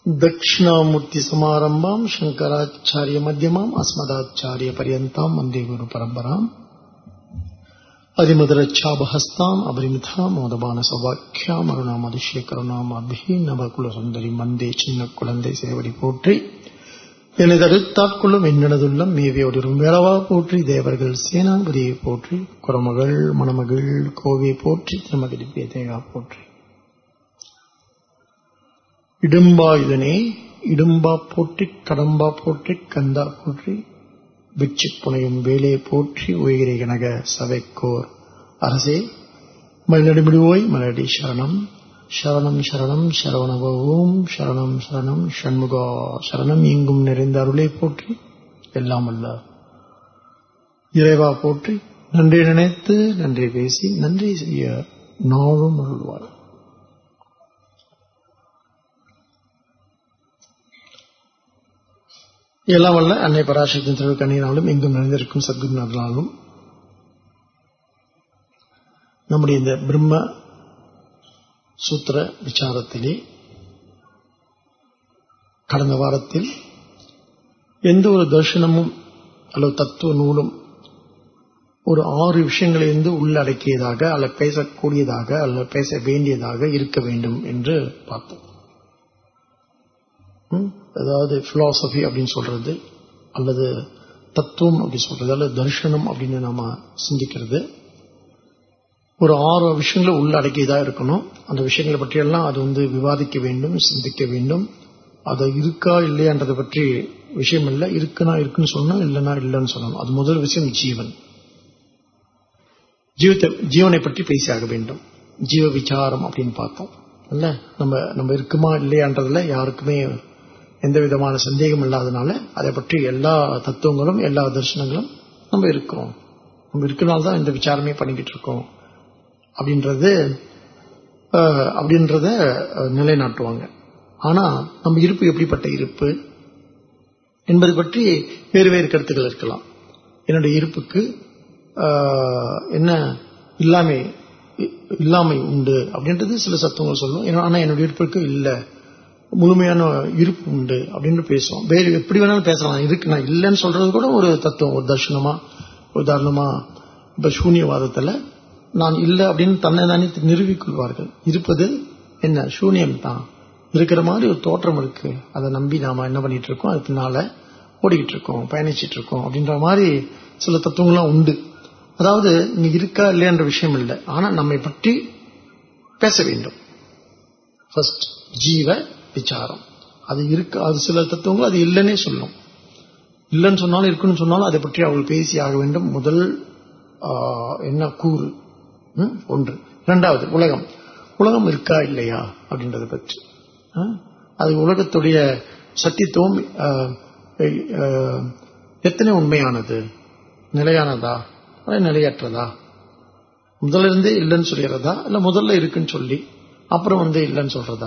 दक्षिणामूर्तिसमारम्भाम् शङ्कराचार्यमध्यमाम् अस्मदाचार्यपर्यन्ताम् वन्दे गुरुपरम्पराम् அதிமதுரச்சாபஹஸ்தாம் அபரிமிதாம் மோதபான சௌபாக்கியாம் அருணாம் அதிசய கருணாம் அபிஹி நவகுல சுந்தரி மந்தே சின்ன குழந்தை சேவடி போற்றி எனது அடுத்தாட்கொள்ளும் என்னனதுள்ளம் மேவியோடும் வேளவா போற்றி தேவர்கள் சேனாபதியை போற்றி குரமகள் மணமகள் கோவை போற்றி திருமகடி பேதேகா போற்றி இடும்பா இதனே இடும்பா போற்றி கடம்பா போற்றி கந்தா போற்றி விச்சி புனையும் வேலே போற்றி உயிரை கனக சபைக்கோர் அரசே மலநடுமிடுவோய் மலடி சரணம் சரணம் சரணம் சரவணபவோம் சரணம் சரணம் ஷண்முகா சரணம் எங்கும் நிறைந்த அருளை போற்றி எல்லாம் அல்ல இறைவா போற்றி நன்றி நினைத்து நன்றி பேசி நன்றி செய்ய நாளும் அருள்வார் எல்லாம் வல்ல அன்னை பராசக்தியின் திரு கண்ணியினாலும் எங்கும் நிறைந்திருக்கும் சத்குருநாதனாலும் நம்முடைய இந்த பிரம்ம சூத்திர விசாரத்திலே கடந்த வாரத்தில் எந்த ஒரு தர்ஷனமும் அல்லது தத்துவ நூலும் ஒரு ஆறு விஷயங்களை இருந்து உள்ளடக்கியதாக அல்ல பேசக்கூடியதாக அல்ல பேச வேண்டியதாக இருக்க வேண்டும் என்று பார்த்தோம் அதாவது பிலாசபி அப்படின்னு சொல்றது அல்லது தத்துவம் அப்படின்னு சொல்றது அல்லது தர்ஷனம் அப்படின்னு நாம சிந்திக்கிறது ஒரு ஆறு விஷயங்களை உள்ளடக்கியதா இருக்கணும் அந்த விஷயங்களை பற்றியெல்லாம் அது வந்து விவாதிக்க வேண்டும் சிந்திக்க வேண்டும் அது இருக்கா இல்லையான்றதை பற்றி விஷயம் இல்லை இருக்குன்னா இருக்குன்னு சொல்லணும் இல்லைன்னா இல்லைன்னு சொல்லணும் அது முதல் விஷயம் ஜீவன் ஜீவத்தை ஜீவனை பற்றி பேசியாக வேண்டும் ஜீவ விசாரம் அப்படின்னு பார்த்தோம் இல்ல நம்ம நம்ம இருக்குமா இல்லையான்றதுல யாருக்குமே எந்த விதமான சந்தேகம் இல்லாதனால அதை பற்றி எல்லா தத்துவங்களும் எல்லா தரிசனங்களும் நம்ம இருக்கிறோம் நம்ம இருக்கனால தான் இந்த விசாரமே பண்ணிக்கிட்டு இருக்கோம் அப்படின்றது அப்படின்றத நிலைநாட்டுவாங்க ஆனா நம்ம இருப்பு எப்படிப்பட்ட இருப்பு என்பது பற்றி வேறு வேறு கருத்துக்கள் இருக்கலாம் என்னுடைய இருப்புக்கு என்ன இல்லாமை இல்லாமை உண்டு அப்படின்றது சில சத்துவங்கள் சொல்லும் ஆனா என்னுடைய இருப்புக்கு இல்லை முழுமையான இருப்பு உண்டு அப்படின்னு பேசுவோம் வேறு எப்படி வேணாலும் பேசலாம் இருக்கு நான் இல்லைன்னு சொல்றது கூட ஒரு தத்துவம் ஒரு தர்ஷனமா உதாரணமா இப்ப சூன்யவாதத்துல நான் இல்லை அப்படின்னு தன்னை தானே நிறுவிக்கொள்வார்கள் இருப்பது என்ன சூன்யம் தான் இருக்கிற மாதிரி ஒரு தோற்றம் இருக்கு அதை நம்பி நாம என்ன பண்ணிட்டு இருக்கோம் அது பின்னால ஓடிக்கிட்டு இருக்கோம் பயணிச்சிட்டு இருக்கோம் அப்படின்ற மாதிரி சில தத்துவங்கள்லாம் உண்டு அதாவது நீ இருக்கா இல்லையன்ற விஷயம் இல்லை ஆனா நம்மை பற்றி பேச வேண்டும் ஃபர்ஸ்ட் ஜீவ விசாரம் அது இருக்கு அது சில தத்துவங்கள் அது இல்லைன்னே சொல்லும் இல்லைன்னு சொன்னாலும் இருக்குன்னு சொன்னாலும் அதை பற்றி அவர்கள் பேசி ஆக வேண்டும் முதல் என்ன கூறு ஒன்று இரண்டாவது உலகம் உலகம் இருக்கா இல்லையா அப்படின்றத பற்றி அது உலகத்துடைய சத்தியத்துவம் எத்தனை உண்மையானது நிலையானதா நிலையற்றதா முதல்ல இருந்தே இல்லைன்னு சொல்லிடுறதா இல்ல முதல்ல இருக்குன்னு சொல்லி அப்புறம் வந்து இல்லைன்னு சொல்றதா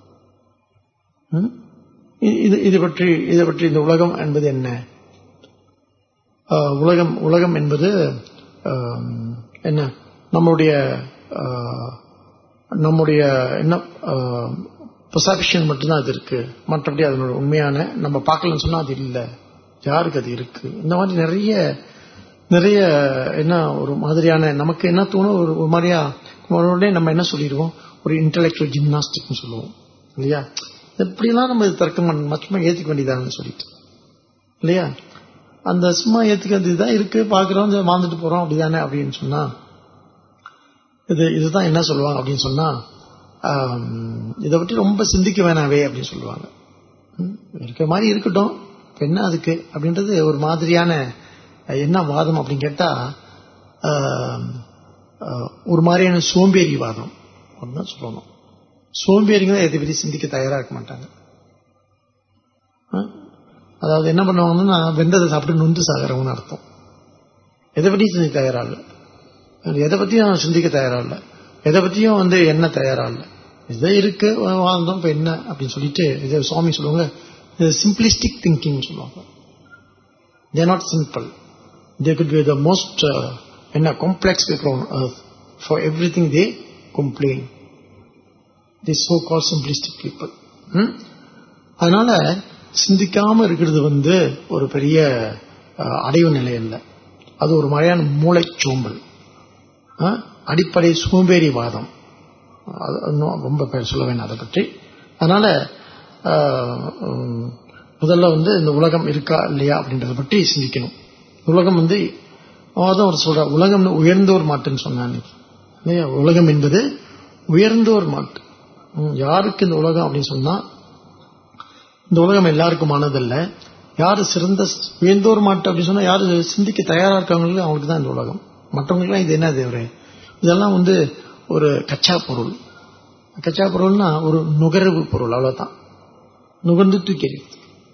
இது இது பற்றி இதை பற்றி இந்த உலகம் என்பது என்ன உலகம் உலகம் என்பது என்ன நம்முடைய நம்முடைய என்ன பர்செப்ஷன் மட்டும்தான் அது இருக்கு மற்றபடி அதனோட உண்மையான நம்ம பார்க்கலன்னு சொன்னா அது இல்லை யாருக்கு அது இருக்கு இந்த மாதிரி நிறைய நிறைய என்ன ஒரு மாதிரியான நமக்கு என்ன தோணும் ஒரு ஒரு மாதிரியா உடனே நம்ம என்ன சொல்லிடுவோம் ஒரு இன்டலெக்சுவல் ஜிம்னாஸ்டிக்னு சொல்லுவோம் இல்லையா எப்படிலாம் நம்ம தர்க்கம் மச்சமா ஏத்துக்க வேண்டியதானு சொல்லிட்டு இல்லையா அந்த சும்மா ஏத்துக்கிறது இதுதான் இருக்கு பாக்குறோம் வாழ்ந்துட்டு போறோம் அப்படிதானே அப்படின்னு சொன்னா இது இதுதான் என்ன சொல்லுவாங்க அப்படின்னு சொன்னா இதை பற்றி ரொம்ப சிந்திக்க வேணாவே அப்படின்னு சொல்லுவாங்க இருக்கிற மாதிரி இருக்கட்டும் என்ன அதுக்கு அப்படின்றது ஒரு மாதிரியான என்ன வாதம் அப்படின்னு கேட்டா ஒரு மாதிரியான சோம்பேறி வாதம் அப்படின்னு சொல்லணும் சோம்பேறிங்க எதை பற்றி சிந்திக்க தயாரா இருக்க மாட்டாங்க அதாவது என்ன பண்ணுவாங்கன்னா வெந்ததை சாப்பிட்டு நொந்து சாகிறவங்கன்னு அர்த்தம் எதை பற்றியும் சிந்திக்க தயாரா இல்லை எதை பற்றியும் சிந்திக்க தயாரா இல்லை எதை பற்றியும் வந்து என்ன தயாரா இல்லை இதை இருக்கு வாழ்ந்தோம் இப்ப என்ன அப்படின்னு சொல்லிட்டு இதை சுவாமி சொல்லுவாங்க சிம்பிளிஸ்டிக் திங்கிங் சொல்லுவாங்க they not simple they could be the most என்ன complex people for everything they complain the so call simplistic people அதனால சிந்திக்காம இருக்கிறது வந்து ஒரு பெரிய அஹ், அடைவு நிலை இல்லை அது ஒரு மாதிரியான மூளைச்சோம்பல் அஹ், அடிப்படை சோம்பேறிவாதம் அது இன்னும் ரொம்ப பேர் சொல்ல வேண்டாம் அதை பற்றி அதனால அஹ், உம், முதல்ல வந்து இந்த உலகம் இருக்கா இல்லையா அப்படின்றத பற்றி சிந்திக்கணும் உலகம் வந்து அதான் ஒரு சொல்ற உலகம் உயர்ந்தோர் மாட்டுன்னு சொன்னான் இல்லையா உலகம் என்பது உயர்ந்தோர் மாட்டு ம், யாருக்கு இந்த உலகம் அப்படின்னு சொன்னா இந்த உலகம் எல்லாருக்குமானதல்ல யாரு சிறந்த உயர்ந்தோர் மாட்டு அப்படின்னு சொன்னா யாரு சிந்திக்க தயாரா இருக்காங்களுக்கு அவங்களுக்கு தான் இந்த உலகம் மற்றவங்களுக்குலாம் இது என்ன தேவை இதெல்லாம் வந்து ஒரு கச்சா பொருள் கச்சா பொருள்னா ஒரு நுகர்வு பொருள் அவ்வளவுதான் நுகர்ந்து தூக்கி எறியுது.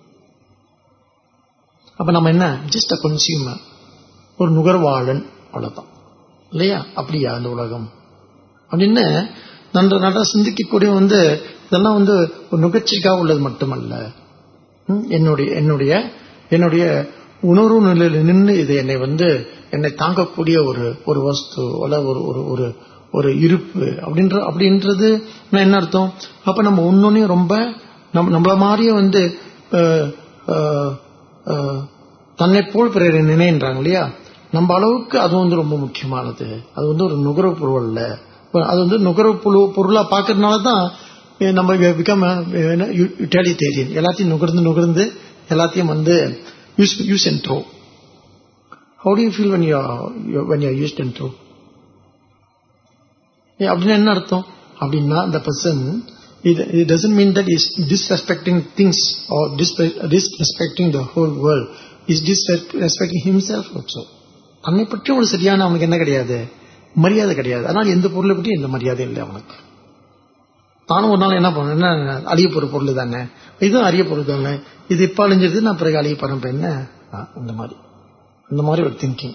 அப்ப நம்ம என்ன ஜஸ்ட் அ கன்சியூமர் ஒரு நுகர்வாளன் அவ்வளவுதான் இல்லையா அப்படியா அந்த உலகம் அப்படின்னு நன்ற நட சிந்திக்கக்கூடிய வந்து இதெல்லாம் வந்து ஒரு நுகர்ச்சிக்காக உள்ளது மட்டுமல்ல ம், என்னுடைய என்னுடைய என்னுடைய உணர்வு நிலையில் நின்று இது என்னை வந்து என்னை தாங்கக்கூடிய ஒரு ஒரு வஸ்து அல்ல ஒரு ஒரு ஒரு ஒரு இருப்பு அப்படின்ற அப்படின்றது நான் என்ன அர்த்தம் அப்ப நம்ம ஒன்னொன்னையும் ரொம்ப நம்ம நம்மள மாதிரியே வந்து அஹ், அஹ், அஹ், தன்னை போல் பிறரை நினைன்றாங்க இல்லையா நம்ம அளவுக்கு அது வந்து ரொம்ப முக்கியமானது அது வந்து ஒரு நுகர்வு பொருள் அல்ல அது வந்து நுகர்வு பொருள் பொருளா பார்க்கறதுனால தான் அஹ் நம்ம பிகம் யுட்டாலிட்டேரியன் எல்லாத்தையும் நுகர்ந்து நுகர்ந்து எல்லாத்தையும் வந்து use use and throw how to you feel when you when you used and throw அப்படின்னு என்ன அர்த்தம் அப்படின்னா அந்த person it, it doesn't mean that he's disrespecting things or disre- disrespecting the whole world. He's disrespecting himself also. தன்னை பற்றி ஒரு சரியான அவனுக்கு என்ன கிடையாது மரியாதை கிடையாது அதனால எந்த பொருளை பற்றி எந்த மரியாதை இல்லை அவனுக்கு நானும் ஒரு நாள் என்ன பண்ணேன் என்ன அழிய போற பொருள் தானே இதுவும் அரிய பொருள் தானே இது இப்ப அழிஞ்சிருது நான் பிறகு அழிய போறேன் இப்ப என்ன ஆ, இந்த மாதிரி இந்த மாதிரி ஒரு திங்கிங்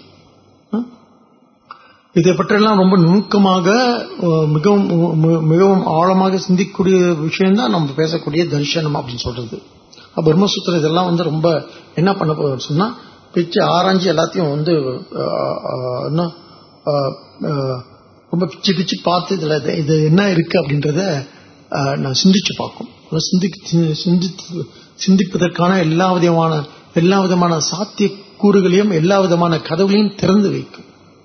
இதை பற்றியெல்லாம் ரொம்ப நுணுக்கமாக அஹ், மிகவும் மி- மிகவும் ஆழமாக சிந்திக்கக்கூடிய விஷயம் தான் நம்ம பேசக்கூடிய தரிசனம் அப்படின்னு சொல்றது அப்ப பிரம்மசூத்திரம் இதெல்லாம் வந்து ரொம்ப என்ன பண்ண போகுதுன்னு சொன்னா பிச்சு ஆராய்ஞ்சு எல்லாத்தையும் வந்து அஹ், அஹ், என்ன அஹ், அஹ், ரொம்ப பிச்சு பிச்சு பார்த்து இதுல இது- இது என்ன இருக்கு அப்படின்றத அஹ், நான் சிந்திச்சு பார்க்கும் அதை சிந்திக்கு சி- சிந்தித்து சிந்திப்பதற்கான எல்லா விதமான எல்லா விதமான சாத்திய கூறுகளையும் எல்லா விதமான கதவுகளையும் திறந்து வைக்கும்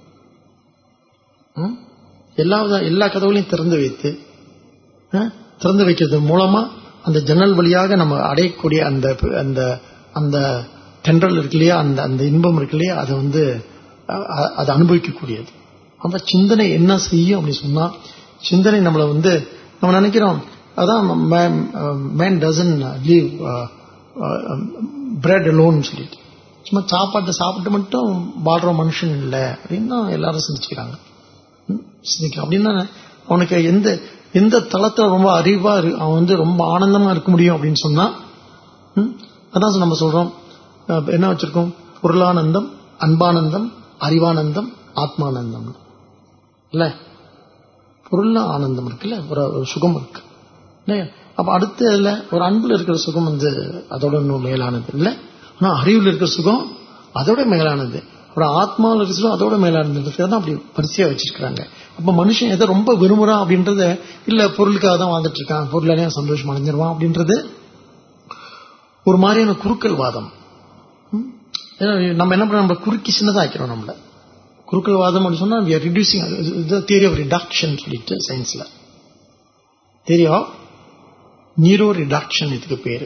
ம்? எல்லா வித- எல்லா கதவுகளையும் திறந்து வைத்து ஆ, திறந்து வைக்கிறது மூலமா அந்த ஜன்னல் வழியாக நம்ம அடையக்கூடிய அந்த அந்த அந்த தென்றல் இருக்கு இல்லையா அந்த அந்த இன்பம் இருக்கு இல்லையா அதை வந்து அ- அ- அதை அனுபவிக்கக்கூடியது அந்த சிந்தனை என்ன செய்யும் அப்படின்னு சொன்னா சிந்தனை நம்மளை வந்து நம்ம நினைக்கிறோம் அதான் மேன் டசன் லீவ் பிரெட் அலோன்னு சொல்லிட்டு சும்மா சாப்பாட்டை சாப்பிட்டு மட்டும் வாழ்ற மனுஷன் இல்லை அப்படின்னு தான் எல்லாரும் சிந்திச்சுக்கிறாங்க ம், சிந்திக்கலாம் அப்படின்னா அவனுக்கு எந்த எந்த தளத்துல ரொம்ப அறிவா இரு- அவன் வந்து ரொம்ப ஆனந்தமா இருக்க முடியும் அப்படின்னு சொன்னா ம், அதான் நம்ம சொல்றோம் அஹ், என்ன வச்சிருக்கோம் பொருளானந்தம் அன்பானந்தம் அறிவானந்தம் ஆத்மானந்தம் இல்ல பொருள்ல ஆனந்தம் இருக்குல்ல ஒரு ஒரு சுகம் இருக்கு இல்லையா அப்ப அடுத்து அதுல ஒரு அன்புல இருக்கிற சுகம் வந்து அதோட இன்னும் மேலானது இல்ல ஆனா அறிவுல இருக்கிற சுகம் அதோட மேலானது ஒரு ஆத்மாவில் இருக்கிற சுகம் அதோட மேலானது தான் அப்படி வரிசையா வச்சிருக்காங்க அப்ப மனுஷன் எதை ரொம்ப விரும்புறான் அப்படின்றத இல்ல பொருளுக்காக தான் வாழ்ந்துட்டு இருக்கான் பொருளாலே சந்தோஷம் அடைஞ்சிருவான் அப்படின்றது ஒரு மாதிரியான குறுக்கல் வாதம் ம்? ஏன்னா நம்ம என்ன பண்ண நம்ம குறுக்கி சின்னதா ஆக்கிறோம் நம்மள குறுக்கல் வாதம் அப்படின்னு சொன்னா we are reducing theory of reduction சொல்லிட்டு சயின்ஸ்ல தியரி ஆஃப் நீரோ ரிடக்ஷன் இதுக்கு பேரு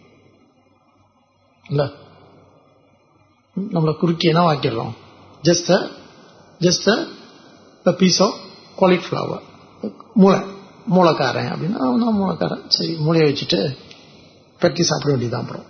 இல்ல ம், நம்மள குறுக்கி என்ன ஆக்கிடுறோம் just just a piece of cauliflower மூளை மூளைக்காரன் அப்படின்னா அவன் தான் மூளைக்காரன் சரி மூளையை வச்சுட்டு பெட்டி சாப்பிட வேண்டியதான் அப்புறம்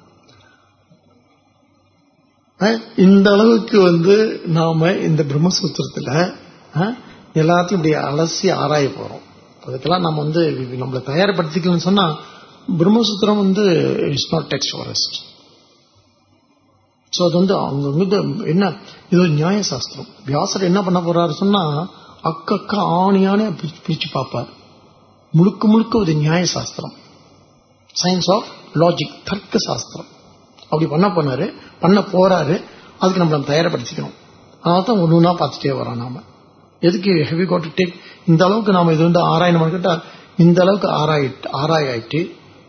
அஹ், இந்த அளவுக்கு வந்து நாம இந்த பிரம்மசூத்திரத்துல அஹ், எல்லாத்தையும் இப்படி அலசி ஆராய போறோம் அதுக்கெல்லாம் நம்ம வந்து நம்மளை தயார்படுத்திக்கலன்னு சொன்னா பிரம்மசூத்திரம் வந்து it's not text forest so அது வந்து அவங்க வந்து என்ன இது ஒரு நியாய சாஸ்திரம் வியாசர் என்ன பண்ண போறாரு சொன்னா அக்கக்கா ஆணியானே பிரிச்சு பிரிச்சு பார்ப்பார் முழுக்க முழுக்க ஒரு நியாய சாஸ்திரம் சயின்ஸ் ஆஃப் லாஜிக் தர்க்க சாஸ்திரம் அப்படி பண்ண போனாரு பண்ண போறாரு அதுக்கு நம்ம நம்ம தயாரப்படுத்திக்கணும் அதனால தான் ஒன்று ஒன்றா பார்த்துட்டே வரோம் நாம எதுக்கு ஹெவி கோட் டேக் இந்த அளவுக்கு நாம இது வந்து ஆராயணும் கேட்டா இந்த அளவுக்கு ஆராயிட்டு ஆராயாயிட்டு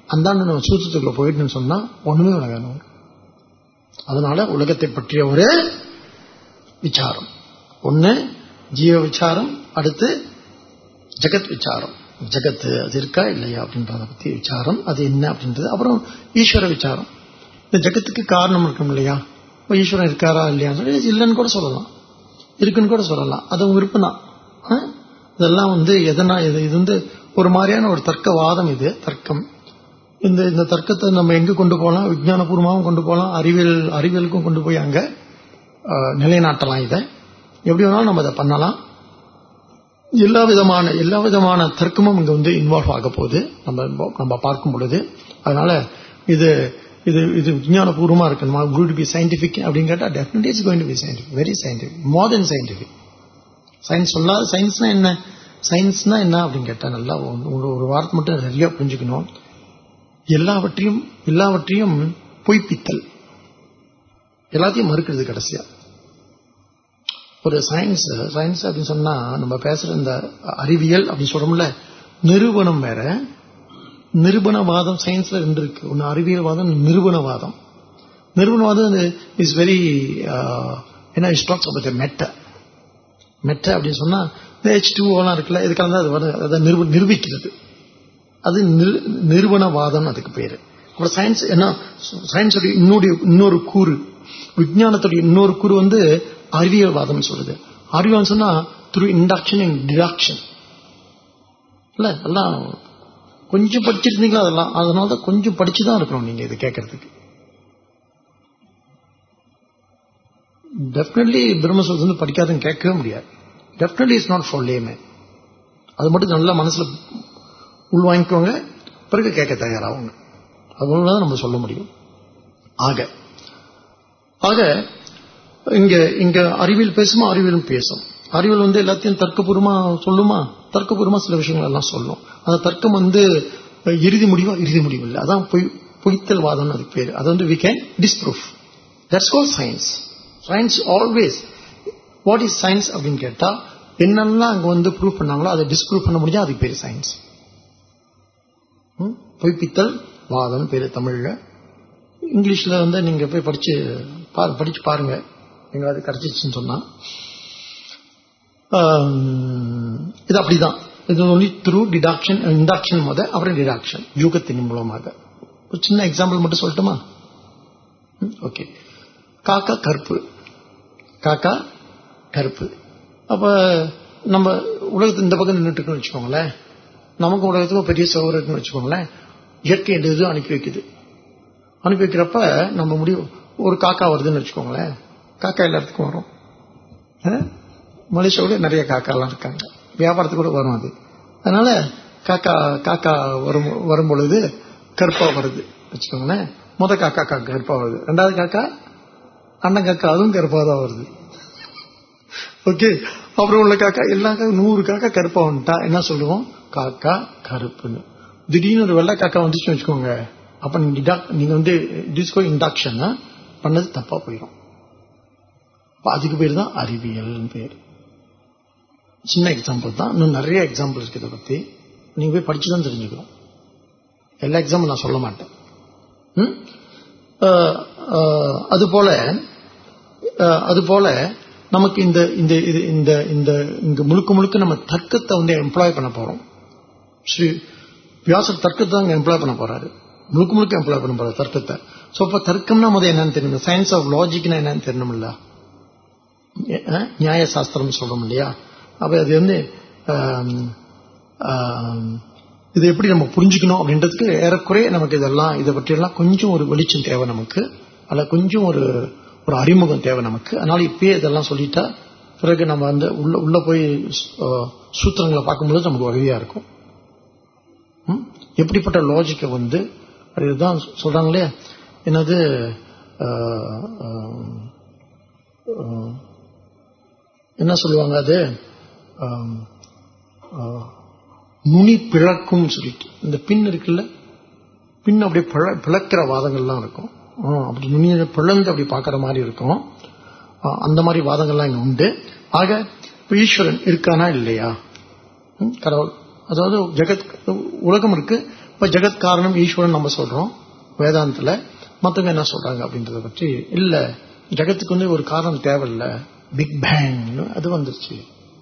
அந்தாண்ட நம்ம சூத்திரத்துக்குள்ள போயிட்டுன்னு சொன்னா ஒண்ணுமே விளங்காது அதனால உலகத்தை பற்றிய ஒரு விசாரம் ஒண்ணு ஜீவ விசாரம் அடுத்து ஜெகத் விசாரம் ஜெகத்து அது இருக்கா இல்லையா அப்படின்றத பத்தி விசாரம் அது என்ன அப்படின்றது அப்புறம் ஈஸ்வர விசாரம் இந்த ஜெகத்துக்கு காரணம் இருக்கும் இல்லையா இப்போ ஈஸ்வரன் இருக்காரா இல்லையான்னு சொல்லி இல்லைன்னு கூட சொல்லலாம் இருக்குன்னு கூட சொல்லலாம் அது உங்க விருப்பம் தான் ஆ? இதெல்லாம் வந்து எதனா இது இது வந்து ஒரு மாதிரியான ஒரு தர்க்கவாதம் இது தர்க்கம் இந்த இந்த தர்க்கத்தை நம்ம எங்க கொண்டு போகலாம் விஞ்ஞானபூர்வமாகவும் கொண்டு போகலாம் அறிவியல் அறிவியலுக்கும் கொண்டு போய் அங்க ஆ, நிலைநாட்டலாம் இதை எப்படி வேணாலும் நம்ம இதை பண்ணலாம் எல்லா விதமான எல்லா விதமான தர்க்கமும் இங்க வந்து இன்வால்வ் ஆக போகுது நம்ம நம்ம பார்க்கும் பொழுது அதனால இது இது இது விஞ்ஞானபூர்வமா இருக்கணுமா குட் டு பி சயின்டிபிக் அப்படின்னு கேட்டா definitely it's going to be scientific very scientific more than scientific science சொல்லாத சயின்ஸ்னா என்ன சயின்ஸ்னா என்ன அப்படின்னு கேட்டா நல்லா ஒரு ஒரு வார்த்தை மட்டும் நிறைய புரிஞ்சுக்கணும் எல்லாவற்றையும் எல்லாவற்றையும் பொய்ப்பித்தல் எல்லாத்தையும் மறுக்கிறது கடைசியா ஒரு சயின்ஸ் சயின்ஸ் அப்படின்னு சொன்னா நம்ம பேசுற இந்த அறிவியல் அப்படின்னு சொல்றோம்ல நிரூபணம் வேற நிரூபணவாதம் சயின்ஸ்ல ரெண்டு இருக்கு ஒன்னு அறிவியல்வாதம் நிரூபணவாதம் நிரூபணவாதம் இஸ் வெரி என்ன ஸ்டாக்ஸ் அபவுட் மெட்ட மெட்ட அப்படின்னு சொன்னா இந்த ஹெச் டூ ஓலாம் இருக்குல்ல இதுக்காக அது வரும் அதை நிரூப நிரூபிக்கிறது அது நிரு- நிரூபணவாதம் அதுக்கு பேரு அப்புறம் சயின்ஸ் என்ன சயின்ஸோட இன்னொரு இன்னொரு கூறு விஞ்ஞானத்துடைய இன்னொரு கூறு வந்து அறிவியல்வாதம் சொல்லுது அறிவியல் சொன்னா த்ரூ இண்டக்ஷன் அண்ட் டிடக்ஷன் இல்ல எல்லாம் கொஞ்சம் படிச்சிருந்தீங்களா அதெல்லாம் அதனால தான் கொஞ்சம் படிச்சு தான் இருக்கணும் நீங்க இது கேட்கறதுக்கு டெஃபினெட்லி பிரம்மசூத்திரம் வந்து படிக்காதுன்னு கேட்கவே முடியாது definitely is not for layman அது மட்டும் நல்லா மனசுல உள்வாங்கிக்கோங்க பிறகு கேட்க தயாராகுங்க அதுதான் நம்ம சொல்ல முடியும் ஆக ஆக இங்க இங்க அறிவியல் பேசுமா அறிவியலும் பேசும் அறிவியல் வந்து எல்லாத்தையும் தர்க்கபூர்வமா சொல்லுமா தர்க்கபூர்வமா சில விஷயங்கள் எல்லாம் சொல்லும் அந்த தர்க்கம் வந்து இறுதி முடிவா இறுதி முடிவு இல்லை அதான் பொய் பொய்த்தல் வாதம்னு அதுக்கு பேரு அது வந்து we can disprove that's call science science always what is science அப்படின்னு கேட்டா என்னெல்லாம் அங்க வந்து ப்ரூவ் பண்ணாங்களோ அதை டிஸ்ப்ரூவ் பண்ண முடிஞ்சா அதுக்கு பேரு சயின்ஸ் பொய்ப்பித்தல் வாதம் பேரு தமிழ்ல இங்கிலீஷ்ல வந்து நீங்க போய் படிச்சு பா- படிச்சு பாருங்க எங்களாவது கிடைச்சிச்சுன்னு சொன்னா ஆம், இது அப்படிதான் இது ஒன்லி த்ரூ டிடாக்ஷன் இண்டாக்ஷன் முத அப்புறம் டிடாக்ஷன் யூகத்தின் மூலமாக ஒரு சின்ன எக்ஸாம்பிள் மட்டும் சொல்லட்டுமா ஓகே காக்கா கருப்பு காக்கா கருப்பு அப்ப நம்ம உலகத்து இந்த பக்கம் நின்றுட்டு இருக்கோம்னு வச்சுக்கோங்களேன் நமக்கு உலகத்துக்கும் பெரிய சோறு இருக்குன்னு வச்சுக்கோங்களேன் இயற்கை எது எதுவும் அனுப்பி வைக்குது அனுப்பி வைக்கிறப்ப நம்ம முடிவு ஒரு காக்கா வருதுன்னு வச்சுக்கோங்களேன் காக்கா எல்லாத்துக்கும் வரும் அஹ்? மலேசியாவோட நிறைய காக்காலாம் இருக்காங்க வியாபாரத்துக்கு கூட வரும் அது அதனால காக்கா காக்கா வரும் வரும் பொழுது கருப்பா வருது வச்சுக்கோங்களேன் முத காக்கா காக்கா கருப்பா வருது ரெண்டாவது காக்கா அண்ணன் காக்கா அதுவும் கருப்பா தான் வருது ஓகே அப்புறம் உள்ள காக்கா எல்லா காக்கா நூறு காக்கா கருப்பா வந்துட்டா என்ன சொல்லுவோம் காக்கா கருப்புன்னு திடீர்னு ஒரு வெள்ளை காக்கா வந்துச்சுன்னு வச்சுக்கோங்க அப்ப நீங்க deduct- நீங்க வந்து டிஸ்கோ இண்டாக்ஷன் பண்ணது தப்பா போயிடும் அப்ப அதுக்கு பேர் தான் அறிவியல்னு பேர் சின்ன எக்ஸாம்பிள் தான் இன்னும் நிறைய எக்ஸாம்பிள் இருக்கு இதை பத்தி நீங்க போய் படிச்சு தான் தெரிஞ்சுக்கணும் எல்லா எக்ஸாம்பிள் நான் சொல்ல மாட்டேன் ம்? அஹ், அஹ், அதுபோல அஹ், அதுபோல நமக்கு இந்த இந்த இது இந்த இந்த இங்க முழுக்க முழுக்க நம்ம தர்க்கத்தை வந்து எம்ப்ளாய் பண்ண போறோம் ஸ்ரீ வியாசர் தர்க்கத்தை தான் எம்ப்ளாய் பண்ண போறாரு முழுக்க முழுக்க எம்ப்ளாய் பண்ண போறாரு தர்க்கத்தை சோ அப்ப தர்க்கம்னா முதல் என்னன்னு தெரியணும் சயின்ஸ் ஆஃப் லாஜிக்னா என்னன்னு தெரியணும்ல அஹ், நியாய சாஸ்திரம் சொல்றோம் இல்லையா அப்ப அது வந்து ஆம், ஆம், இது எப்படி நம்ம புரிஞ்சுக்கணும் அப்படின்றதுக்கு ஏறக்குறைய நமக்கு இதெல்லாம் இதை பற்றியெல்லாம் கொஞ்சம் ஒரு வெளிச்சம் தேவை நமக்கு அல்ல கொஞ்சம் ஒரு ஒரு அறிமுகம் தேவை நமக்கு அதனால இப்பயே இதெல்லாம் சொல்லிட்டா பிறகு நம்ம வந்து உள்ள உள்ள போய் அஹ், சூத்திரங்களை பார்க்கும்போது நமக்கு வசதியா இருக்கும் ம்? எப்படிப்பட்ட லாஜிக்கை வந்து அதுதான் சொல்றாங்களே என்னது அஹ், அஹ், அஹ், என்ன சொல்லுவாங்க அது ஆம், ஆ, நுனி பிளக்கும் சொல்லிட்டு இந்த பின் இருக்குல்ல பின் அப்படியே பிள- பிளக்கிற வாதங்கள்லாம் இருக்கும் ஆ, அப்படி நுனியை பிளந்து அப்படி பார்க்குற மாதிரி இருக்கும் ஆ, அந்த மாதிரி வாதங்கள்லாம் இங்க உண்டு ஆக இப்ப ஈஸ்வரன் இருக்கானா இல்லையா ம், கடவுள் அதாவது ஜெகத் உலகம் இருக்கு இப்ப ஜெகத் காரணம் ஈஸ்வரன் நம்ம சொல்றோம் வேதாந்தத்துல மத்தவங்க என்ன சொல்றாங்க அப்படின்றத பற்றி இல்ல ஜெகத்துக்கு வந்து ஒரு காரணம் தேவையில்ல பிக் பேங் அது வந்துருச்சு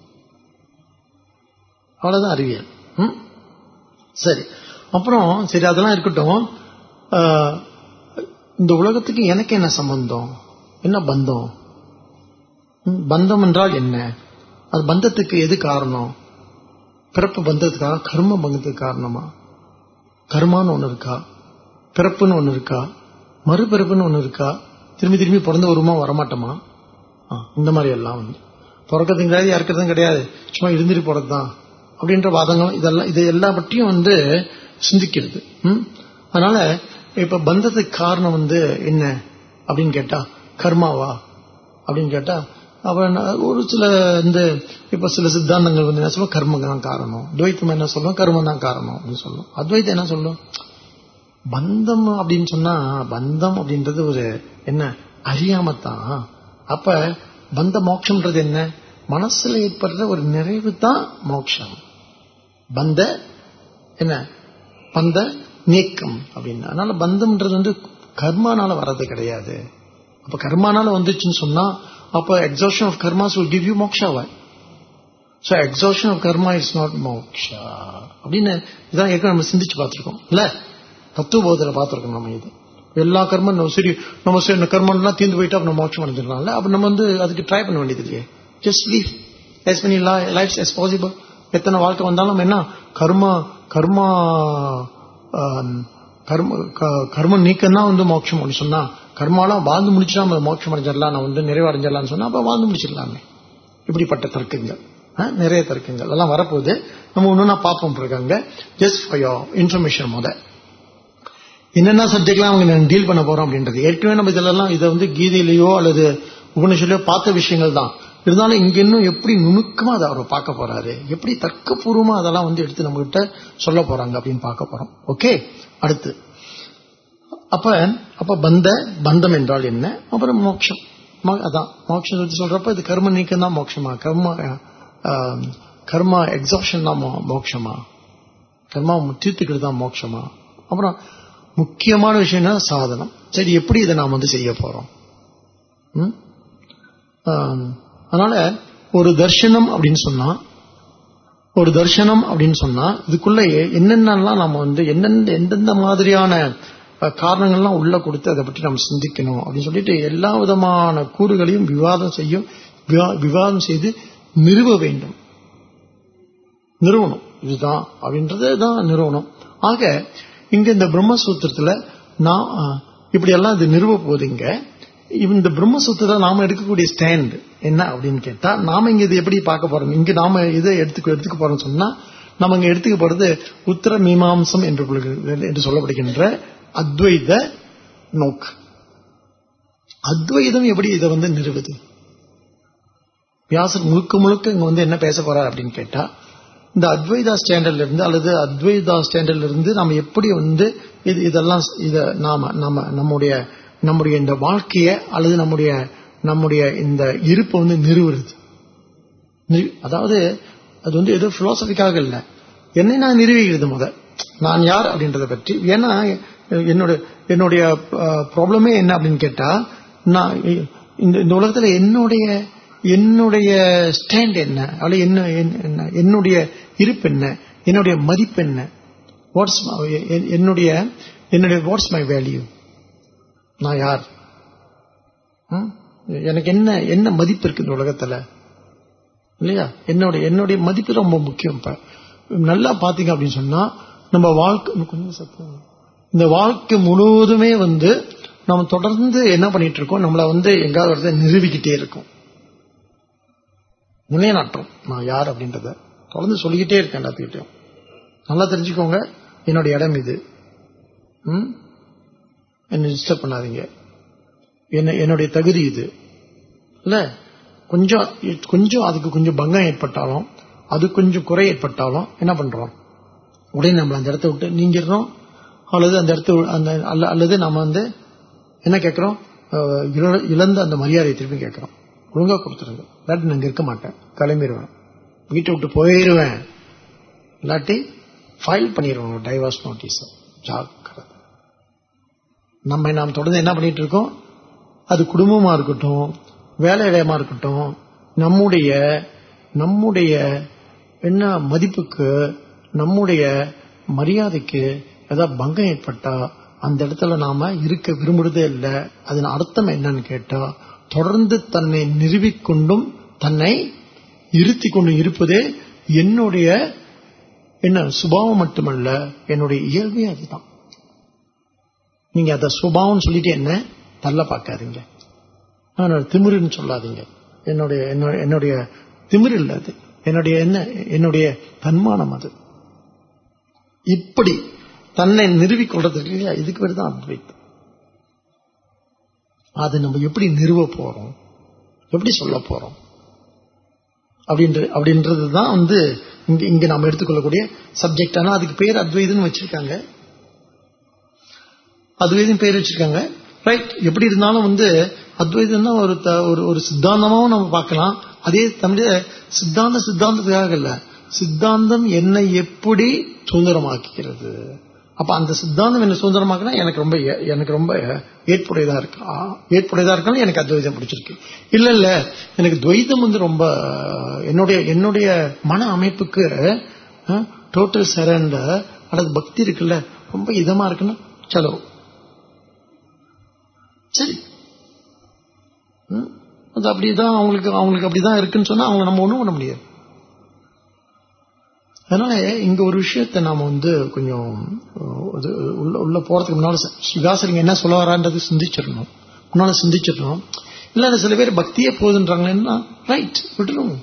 அவ்வளவுதான் அறிவியல் ம்? சரி அப்புறம் சரி அதெல்லாம் இருக்கட்டும் ஆஹ், இந்த உலகத்துக்கு எனக்கு என்ன சம்பந்தம் என்ன பந்தம் ம், பந்தம் என்றால் என்ன அது பந்தத்துக்கு எது காரணம் பிறப்பு பந்தத்துக்காக கர்ம பந்தத்துக்கு காரணமா கர்மான்னு ஒண்ணு இருக்கா பிறப்புன்னு ஒண்ணு இருக்கா மறுபிறப்புன்னு ஒண்ணு இருக்கா திரும்பி திரும்பி பிறந்த வருமா வரமாட்டோமா ஆ, இந்த மாதிரி எல்லாம் வந்து பிறக்கிறதும் கிடையாது இறக்கிறதும் கிடையாது சும்மா இருந்துட்டு போறதுதான் அப்படின்ற வாதங்கள் இதெல்லாம் இது எல்லா பற்றியும் வந்து சிந்திக்கிறது ம்? அதனால இப்ப பந்தத்துக்கு காரணம் வந்து என்ன அப்படின்னு கேட்டா கர்மாவா அப்படின்னு கேட்டா அவன் ஒரு சில இந்த இப்ப சில சித்தாந்தங்கள் வந்து என்ன சொல்லுவோம் கர்மம் தான் காரணம் துவைத்தம் என்ன சொல்லுவோம் கர்மம் தான் காரணம் அப்படின்னு சொல்லும் அத்வைத்தம் என்ன சொல்லும் பந்தம் அப்படின்னு சொன்னா பந்தம் அப்படின்றது ஒரு என்ன அறியாமத்தான் அப்ப பந்த மோட்சம்ன்றது என்ன மனசுல ஏற்படுற ஒரு நிறைவு தான் மோட்சம் பந்த என்ன பந்த நீக்கம் அப்படின்னு அதனால பந்தம்ன்றது வந்து கர்மானால வர்றது கிடையாது அப்ப கர்மானால வந்துச்சுன்னு சொன்னா அப்ப exhaustion of karmas will give you மோக்ஷாவா so exhaustion of karma is not moksha அப்படின்னு இதான் ஏற்கனவே நம்ம சிந்திச்சு பார்த்திருக்கோம் இல்ல தத்துவ போதத்தில் பார்த்திருக்கோம் நம்ம இது எல்லா கர்மம் நம்ம சரி நம்ம சரி இந்த கர்மம்லாம் தீர்ந்து போயிட்டு அப்ப நம்ம மோட்சம் அடைஞ்சிடலாம்ல அப்ப நம்ம வந்து அதுக்கு ட்ரை பண்ண வேண்டியது இல்லையே just live as many lives as possible எத்தனை வாழ்க்கை வந்தாலும் நம்ம என்ன கர்மா கர்மா ஆம், கர்ம க- கர்ம நீக்கம் தான் வந்து மோட்சம் அப்படின்னு சொன்னா கர்மாலாம் வாழ்ந்து முடிச்சுட்டா நம்ம மோட்சம் அடைஞ்சிடலாம் நான் வந்து நிறைவடைஞ்சிடலாம்னு சொன்னா அப்ப வாழ்ந்து முடிச்சிடலாமே இப்படிப்பட்ட தர்க்கங்கள் ஆ, நிறைய தர்க்கங்கள் எல்லாம் வரப்போகுது நம்ம ஒண்ணுன்னா பார்ப்போம் இருக்காங்க ஜஸ்ட் ஃபார் யோர் இன்ஃபர்மேஷன் முத என்னென்ன சப்ஜெக்ட்லாம் அவங்க டீல் பண்ண போறோம் அப்படின்றது ஏற்கனவே நம்ம இதெல்லாம் இதை வந்து கீதையிலேயோ அல்லது உபனிஷத்துலயோ பார்த்த விஷயங்கள் தான் இருந்தாலும் இங்க இன்னும் எப்படி நுணுக்கமா அதை அவர் பார்க்க போறாரு எப்படி தர்க்கபூர்வமா அதெல்லாம் வந்து எடுத்து நம்ம கிட்ட சொல்ல போறாங்க அப்படின்னு பார்க்க போறோம் ஓகே அடுத்து அப்ப அப்ப பந்த பந்தம் என்றால் என்ன அப்புறம் மோட்சம் மோ- அதான் மோட்சம் பத்தி சொல்றப்ப இது கர்ம நீக்கம் தான் மோட்சமா கர்ம ஆஹ், கர்மா எக்ஸாப்ஷன் தான் மோ- மோட்சமா கர்மா தீர்த்துக்கிறது தான் மோட்சமா அப்புறம் முக்கியமான விஷயம் என்ன சாதனம் சரி எப்படி இதை நாம் வந்து செய்ய போறோம் ம்? ஆம், அதனால ஒரு தர்ஷனம் அப்படின்னு சொன்னா ஒரு தர்ஷனம் அப்படின்னு சொன்னா இதுக்குள்ளேயே என்னென்னலாம் நம்ம வந்து எந்தெந்த எந்தெந்த மாதிரியான அஹ், காரணங்கள்லாம் உள்ள கொடுத்து அதை பற்றி நம்ம சிந்திக்கணும் அப்படின்னு சொல்லிட்டு எல்லா விதமான கூறுகளையும் விவாதம் செய்யும் விவா- விவாதம் செய்து நிறுவ வேண்டும் நிறுவனம் இதுதான் அப்படின்றது தான் நிறுவனம் ஆக இங்க இந்த பிரம்மசூத்திரத்துல நான் அஹ், இப்படி எல்லாம் இது நிறுவ போகுதுங்க இந்த பிரம்மசூத்திரத்துல நாம எடுக்கக்கூடிய ஸ்டாண்ட் என்ன அப்படின்னு கேட்டா நாம இங்க இது எப்படி பார்க்க போறோம் இங்க நாம இதை எடுத்துக்க எடுத்துக்க போறோம்னு சொன்னா நம்ம இங்க எடுத்துக்க போறது உத்தர மீமாம்சம் என்று கொள்கிறது- என்று சொல்லப்படுகின்ற அத்வைத நோக்கு அத்வைதம் எப்படி இதை வந்து நிறுவுது வியாசர் முழுக்க முழுக்க இங்க வந்து என்ன பேச போறார் அப்படின்னு கேட்டா இந்த அத்வைதா ஸ்டாண்டர்ட்ல இருந்து அல்லது அத்வைதா ஸ்டாண்டர்ட்ல இருந்து நம்ம எப்படி வந்து இது இதெல்லாம் இத நாம நம்ம நம்முடைய நம்முடைய இந்த வாழ்க்கைய அல்லது நம்முடைய நம்முடைய இந்த இருப்பை வந்து நிறுவுறது நிறு- அதாவது அது வந்து ஏதோ பிலாசபிக்காக இல்ல என்னை நான் நிறுவிக்கிறது முத நான் யார் அப்படின்றத பற்றி ஏன்னா என்னோட என்னுடைய ப்ராப்ளமே என்ன அப்படின்னு கேட்டா நான் இந்த இந்த உலகத்துல என்னுடைய என்னுடைய ஸ்டாண்ட் என்ன அல்லது என்ன என்ன- என்னுடைய இருப்பு என்ன என்னுடைய மதிப்பு என்ன வாட்ஸ் என்னுடைய என்னுடைய வாட்ஸ் மை வேல்யூ நான் யார் ம்? எனக்கு என்ன என்ன மதிப்பு இருக்கு இந்த உலகத்துல இல்லையா என்னுடைய என்னுடைய மதிப்பு ரொம்ப முக்கியம் இப்ப நல்லா பாத்தீங்க அப்படின்னு சொன்னா நம்ம வாழ்க்கை கொஞ்சம் சத்தம். இந்த வாழ்க்கை முழுவதுமே வந்து நம்ம தொடர்ந்து என்ன பண்ணிட்டு இருக்கோம் நம்மள வந்து எங்காவது ஒரு இடத்துல நிரூபிக்கிட்டே இருக்கோம் நிலைநாட்டம் நான் யார் அப்படின்றத தொடர்ந்து சொல்லிக்கிட்டே இருக்கேன் எல்லாத்துக்கிட்டையும் நல்லா தெரிஞ்சுக்கோங்க என்னுடைய இடம் இது ம்? என்னை டிஸ்டர்ப் பண்ணாதீங்க என்ன என்னுடைய தகுதி இது இல்ல கொஞ்சம் கொஞ்சம் அதுக்கு கொஞ்சம் பங்கம் ஏற்பட்டாலும் அது கொஞ்சம் குறை ஏற்பட்டாலும் என்ன பண்றோம் உடனே நம்ம அந்த இடத்த விட்டு நீங்கிடுறோம் அல்லது அந்த இடத்த வி- அந்த அல்ல- அல்லது நம்ம வந்து என்ன கேட்கிறோம் அஹ், இழ- இழந்த அந்த மரியாதையை திருப்பி கேட்கிறோம் ஒழுங்கா கொடுத்துருங்க இல்லாட்டி நான் இங்க இருக்க மாட்டேன் கிளம்பிடுவேன் வீட்டை விட்டு போயிடுவேன் இல்லாட்டி ஃபைல் பண்ணிடுவோம் டைவர்ஸ் நோட்டீஸ் ஜாக்கிரதை நம்ம நாம் தொடர்ந்து என்ன பண்ணிட்டு இருக்கோம் அது குடும்பமா இருக்கட்டும் வேலை இடமா இருக்கட்டும் நம்முடைய நம்முடைய என்ன மதிப்புக்கு நம்முடைய மரியாதைக்கு ஏதாவது பங்கம் ஏற்பட்டா அந்த இடத்துல நாம இருக்க விரும்புறதே இல்லை அதன் அர்த்தம் என்னன்னு கேட்டா தொடர்ந்து தன்னை நிறுவிக்கொண்டும் தன்னை இருத்தி கொண்டு இருப்பதே என்னுடைய என்ன சுபாவம் மட்டுமல்ல என்னுடைய இயல்பே அதுதான் நீங்க அத சுபாவம் சொல்லிட்டு என்ன தள்ள பார்க்காதீங்க நான் திமிருன்னு சொல்லாதீங்க என்னுடைய என்னுடைய திமிர் இல்ல அது என்னுடைய என்ன என்னுடைய தன்மானம் அது இப்படி தன்னை நிறுவிக் கொள்றதுக்கு இதுக்கு பேர் தான் அத்வைத்தம் அதை நம்ம எப்படி நிறுவ போறோம் எப்படி சொல்ல போறோம் அப்படின்ற அப்படின்றது தான் வந்து இங்க இங்க நம்ம எடுத்துக்கொள்ளக்கூடிய சப்ஜெக்ட் ஆனா அதுக்கு பேர் அத்வைதம்னு வச்சிருக்காங்க அத்வைதம் பேர் வச்சிருக்காங்க ரைட் எப்படி இருந்தாலும் வந்து அத்வைதம் தான் ஒரு ஒரு ஒரு சித்தாந்தமாவும் நம்ம பார்க்கலாம் அதே தமிழ சித்தாந்த சித்தாந்தத்துக்காக இல்ல சித்தாந்தம் என்னை எப்படி சுதந்திரமாக்கிறது அப்ப அந்த சித்தாந்தம் என்ன சுதந்திரமாக்கினா எனக்கு ரொம்ப எனக்கு ரொம்ப ஏற்புடையதா இருக்கு ஏற்புடையதா இருக்காலும் எனக்கு அத்வைதம் பிடிச்சிருக்கு இல்ல இல்ல எனக்கு துவைதம் வந்து ரொம்ப என்னுடைய என்னுடைய மன அமைப்புக்கு டோட்டல் சரண்டர் அல்லது பக்தி இருக்குல்ல ரொம்ப இதமா இருக்குன்னா சலோ சரி அது அப்படிதான் அவங்களுக்கு அவங்களுக்கு அப்படிதான் இருக்குன்னு சொன்னா அவங்க நம்ம ஒண்ணும் பண்ண முடியாது அதனால இங்க ஒரு விஷயத்த நாம வந்து கொஞ்சம் உள்ள உள்ள போறதுக்கு முன்னால சிவாசரிங்க என்ன சொல்ல வரான்றது சிந்திச்சிடணும் முன்னால சிந்திச்சிடணும் இல்ல சில பேர் பக்தியே போகுதுன்றாங்கன்னா ரைட் விட்டுரும்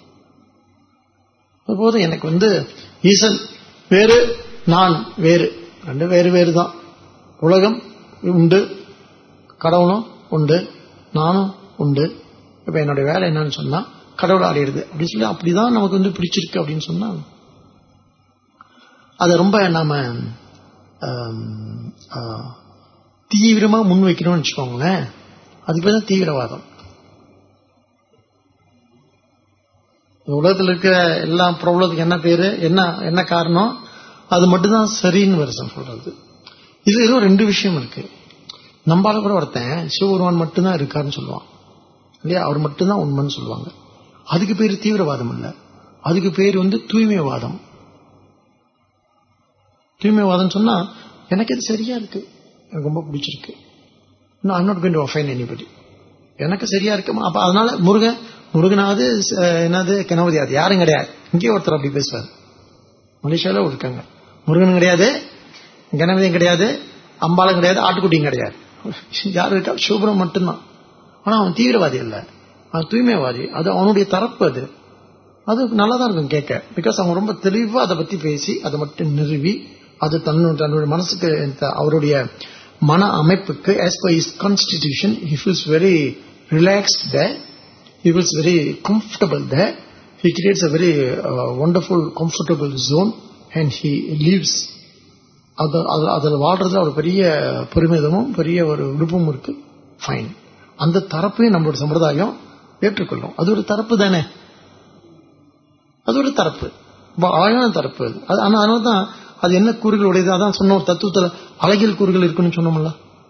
போதும் எனக்கு வந்து ஈசன் வேறு நான் வேறு ரெண்டு வேறு வேறு தான் உலகம் உண்டு கடவுளும் உண்டு நானும் உண்டு இப்ப என்னுடைய வேலை என்னன்னு சொன்னா கடவுள் ஆடிடுது அப்படின்னு சொல்லி அப்படிதான் நமக்கு வந்து பிடிச்சிருக்கு அப்படின்னு சொன்னா அதை ரொம்ப நாம தீவிரமா முன் வைக்கணும்னு வச்சுக்கோங்களேன் அதுக்கு பேர் தான் தீவிரவாதம் உலகத்தில் இருக்கிற எல்லா ப்ராப்ளத்துக்கு என்ன பேரு என்ன என்ன காரணம் அது மட்டும்தான் சரின்னு வருஷம் சொல்றது இது எதுவும் ரெண்டு விஷயம் இருக்கு நம்பால கூட ஒருத்தன் சிவபெருமான் மட்டும்தான் இருக்காருன்னு சொல்லுவான் இல்லையா அவர் மட்டும்தான் உண்மைன்னு சொல்லுவாங்க அதுக்கு பேர் தீவிரவாதம் இல்ல அதுக்கு பேர் வந்து தூய்மைவாதம் தூய்மைவாதம் சொன்னா எனக்கு இது சரியா இருக்கு எனக்கு ரொம்ப பிடிச்சிருக்கு I'm not going to offend anybody எனக்கு சரியா இருக்கு அப்ப அதனால முருகன் முருகனாவது என்னது கணபதி அது யாரும் கிடையாது இங்கேயே ஒருத்தர் அப்படி பேசுவார் மலேசியால இருக்காங்க முருகனும் கிடையாது கணபதியும் கிடையாது அம்பாலும் கிடையாது ஆட்டுக்குட்டியும் கிடையாது யார் இருக்கா சிவபுரம் மட்டும்தான் ஆனா அவன் தீவிரவாதி இல்ல அவன் தூய்மைவாதி அது அவனுடைய தரப்பு அது அது நல்லா தான் இருக்கும் கேட்க பிகாஸ் அவங்க ரொம்ப தெளிவா அதை பத்தி பேசி அதை மட்டும் நிறுவி அது தன்னுடைய தன்னுடைய மனசுக்கு அவருடைய மன அமைப்புக்கு as per his constitution he feels very relaxed the he feels very comfortable the he creates a very wonderful comfortable zone and he lives அது அதில் வாழ்றதுல ஒரு பெரிய பெருமிதமும் பெரிய ஒரு விருப்பமும் இருக்கு ஃபைன் அந்த தரப்பையும் நம்மளோட சம்பிரதாயம் ஏற்றுக்கொள்ளும் அது ஒரு தரப்பு தானே அது ஒரு தரப்பு அழகான தரப்பு அது ஆனா அதனால தான் அது என்ன கூறுகள் உடையது அதான் சொன்ன ஒரு தத்துவத்துல அழகியல் கூறுகள் இருக்குன்னு சொன்னோம்ல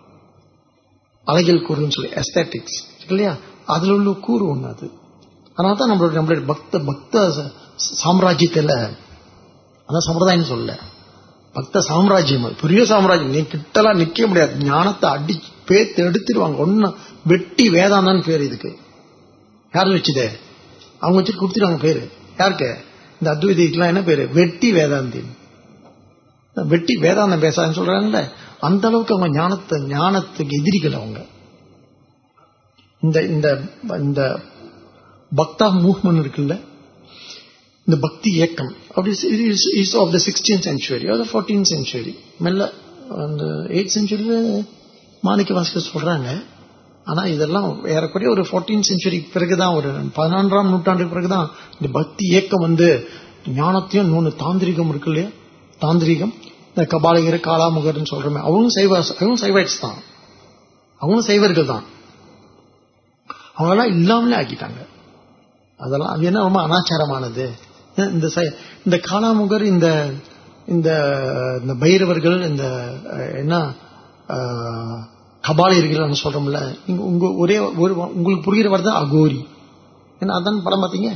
அழகியல் கூறுன்னு சொல்லி எஸ்தட்டிக்ஸ் இல்லையா அதுல உள்ள கூறு ஒண்ணு அது அதனால தான் நம்மளுடைய நம்மளுடைய பக்த பக்த சாம்ராஜ்யத்துல அதான் சம்பிரதாயம் சொல்லல பக்த சாம்ராஜ்யம் பெரிய சாம்ராஜ்யம் நீ கிட்டலாம் நிக்க முடியாது ஞானத்தை அடி பேத்து எடுத்துருவாங்க ஒன்னு வெட்டி வேதாந்தான்னு பேர் இதுக்கு யார் வச்சுதே அவங்க வச்சு கொடுத்துருவாங்க பேரு யாருக்கு இந்த அத்வைதிக்கெல்லாம் என்ன பேரு வெட்டி வேதாந்தி வெட்டி வேதாந்தம் பேசாதுன்னு சொல்றாங்கல்ல அந்த அளவுக்கு அவங்க ஞானத்தை ஞானத்துக்கு எதிரிகள் அவங்க இந்த இந்த இந்த பக்தா மூவ்மெண்ட் இருக்குல்ல இந்த பக்தி இயக்கம் அப்படி is of the sixteen century or fourteen century மெல்ல அந்த எயிட் சென்ச்சுரியில மாணிக்க வாசகர் சொல்றாங்க ஆனா இதெல்லாம் ஏறக்குறைய ஒரு ஃபோர்டீன் சென்ச்சுரி பிறகுதான் ஒரு பதினான்காம் நூற்றாண்டுக்கு பிறகுதான் இந்த பக்தி இயக்கம் வந்து ஞானத்தையும் நூறு தாந்திரிகம் இருக்கு இல்லையா தாந்திரிகம் இந்த கபாலகர் காலாமுகர்னு சொல்றோமே அவங்க சைவ அவங்க சைவைட்ஸ் தான் அவங்களும் சைவர்கள் தான் அவங்கெல்லாம் இல்லாமலே ஆக்கிட்டாங்க அதெல்லாம் அது என்ன ரொம்ப அனாச்சாரமானது இந்த இந்த காலாமுகர் இந்த இந்த இந்த பைரவர்கள் இந்த அஹ், என்ன அஹ், கபாலியர்கள் சொல்றோம்ல நீங்க உங்க ஒரே ஒரு உங்களுக்கு புரிகிற வார்த்தை தான் அகோரி ஏன்னா அதான் படம் பார்த்தீங்க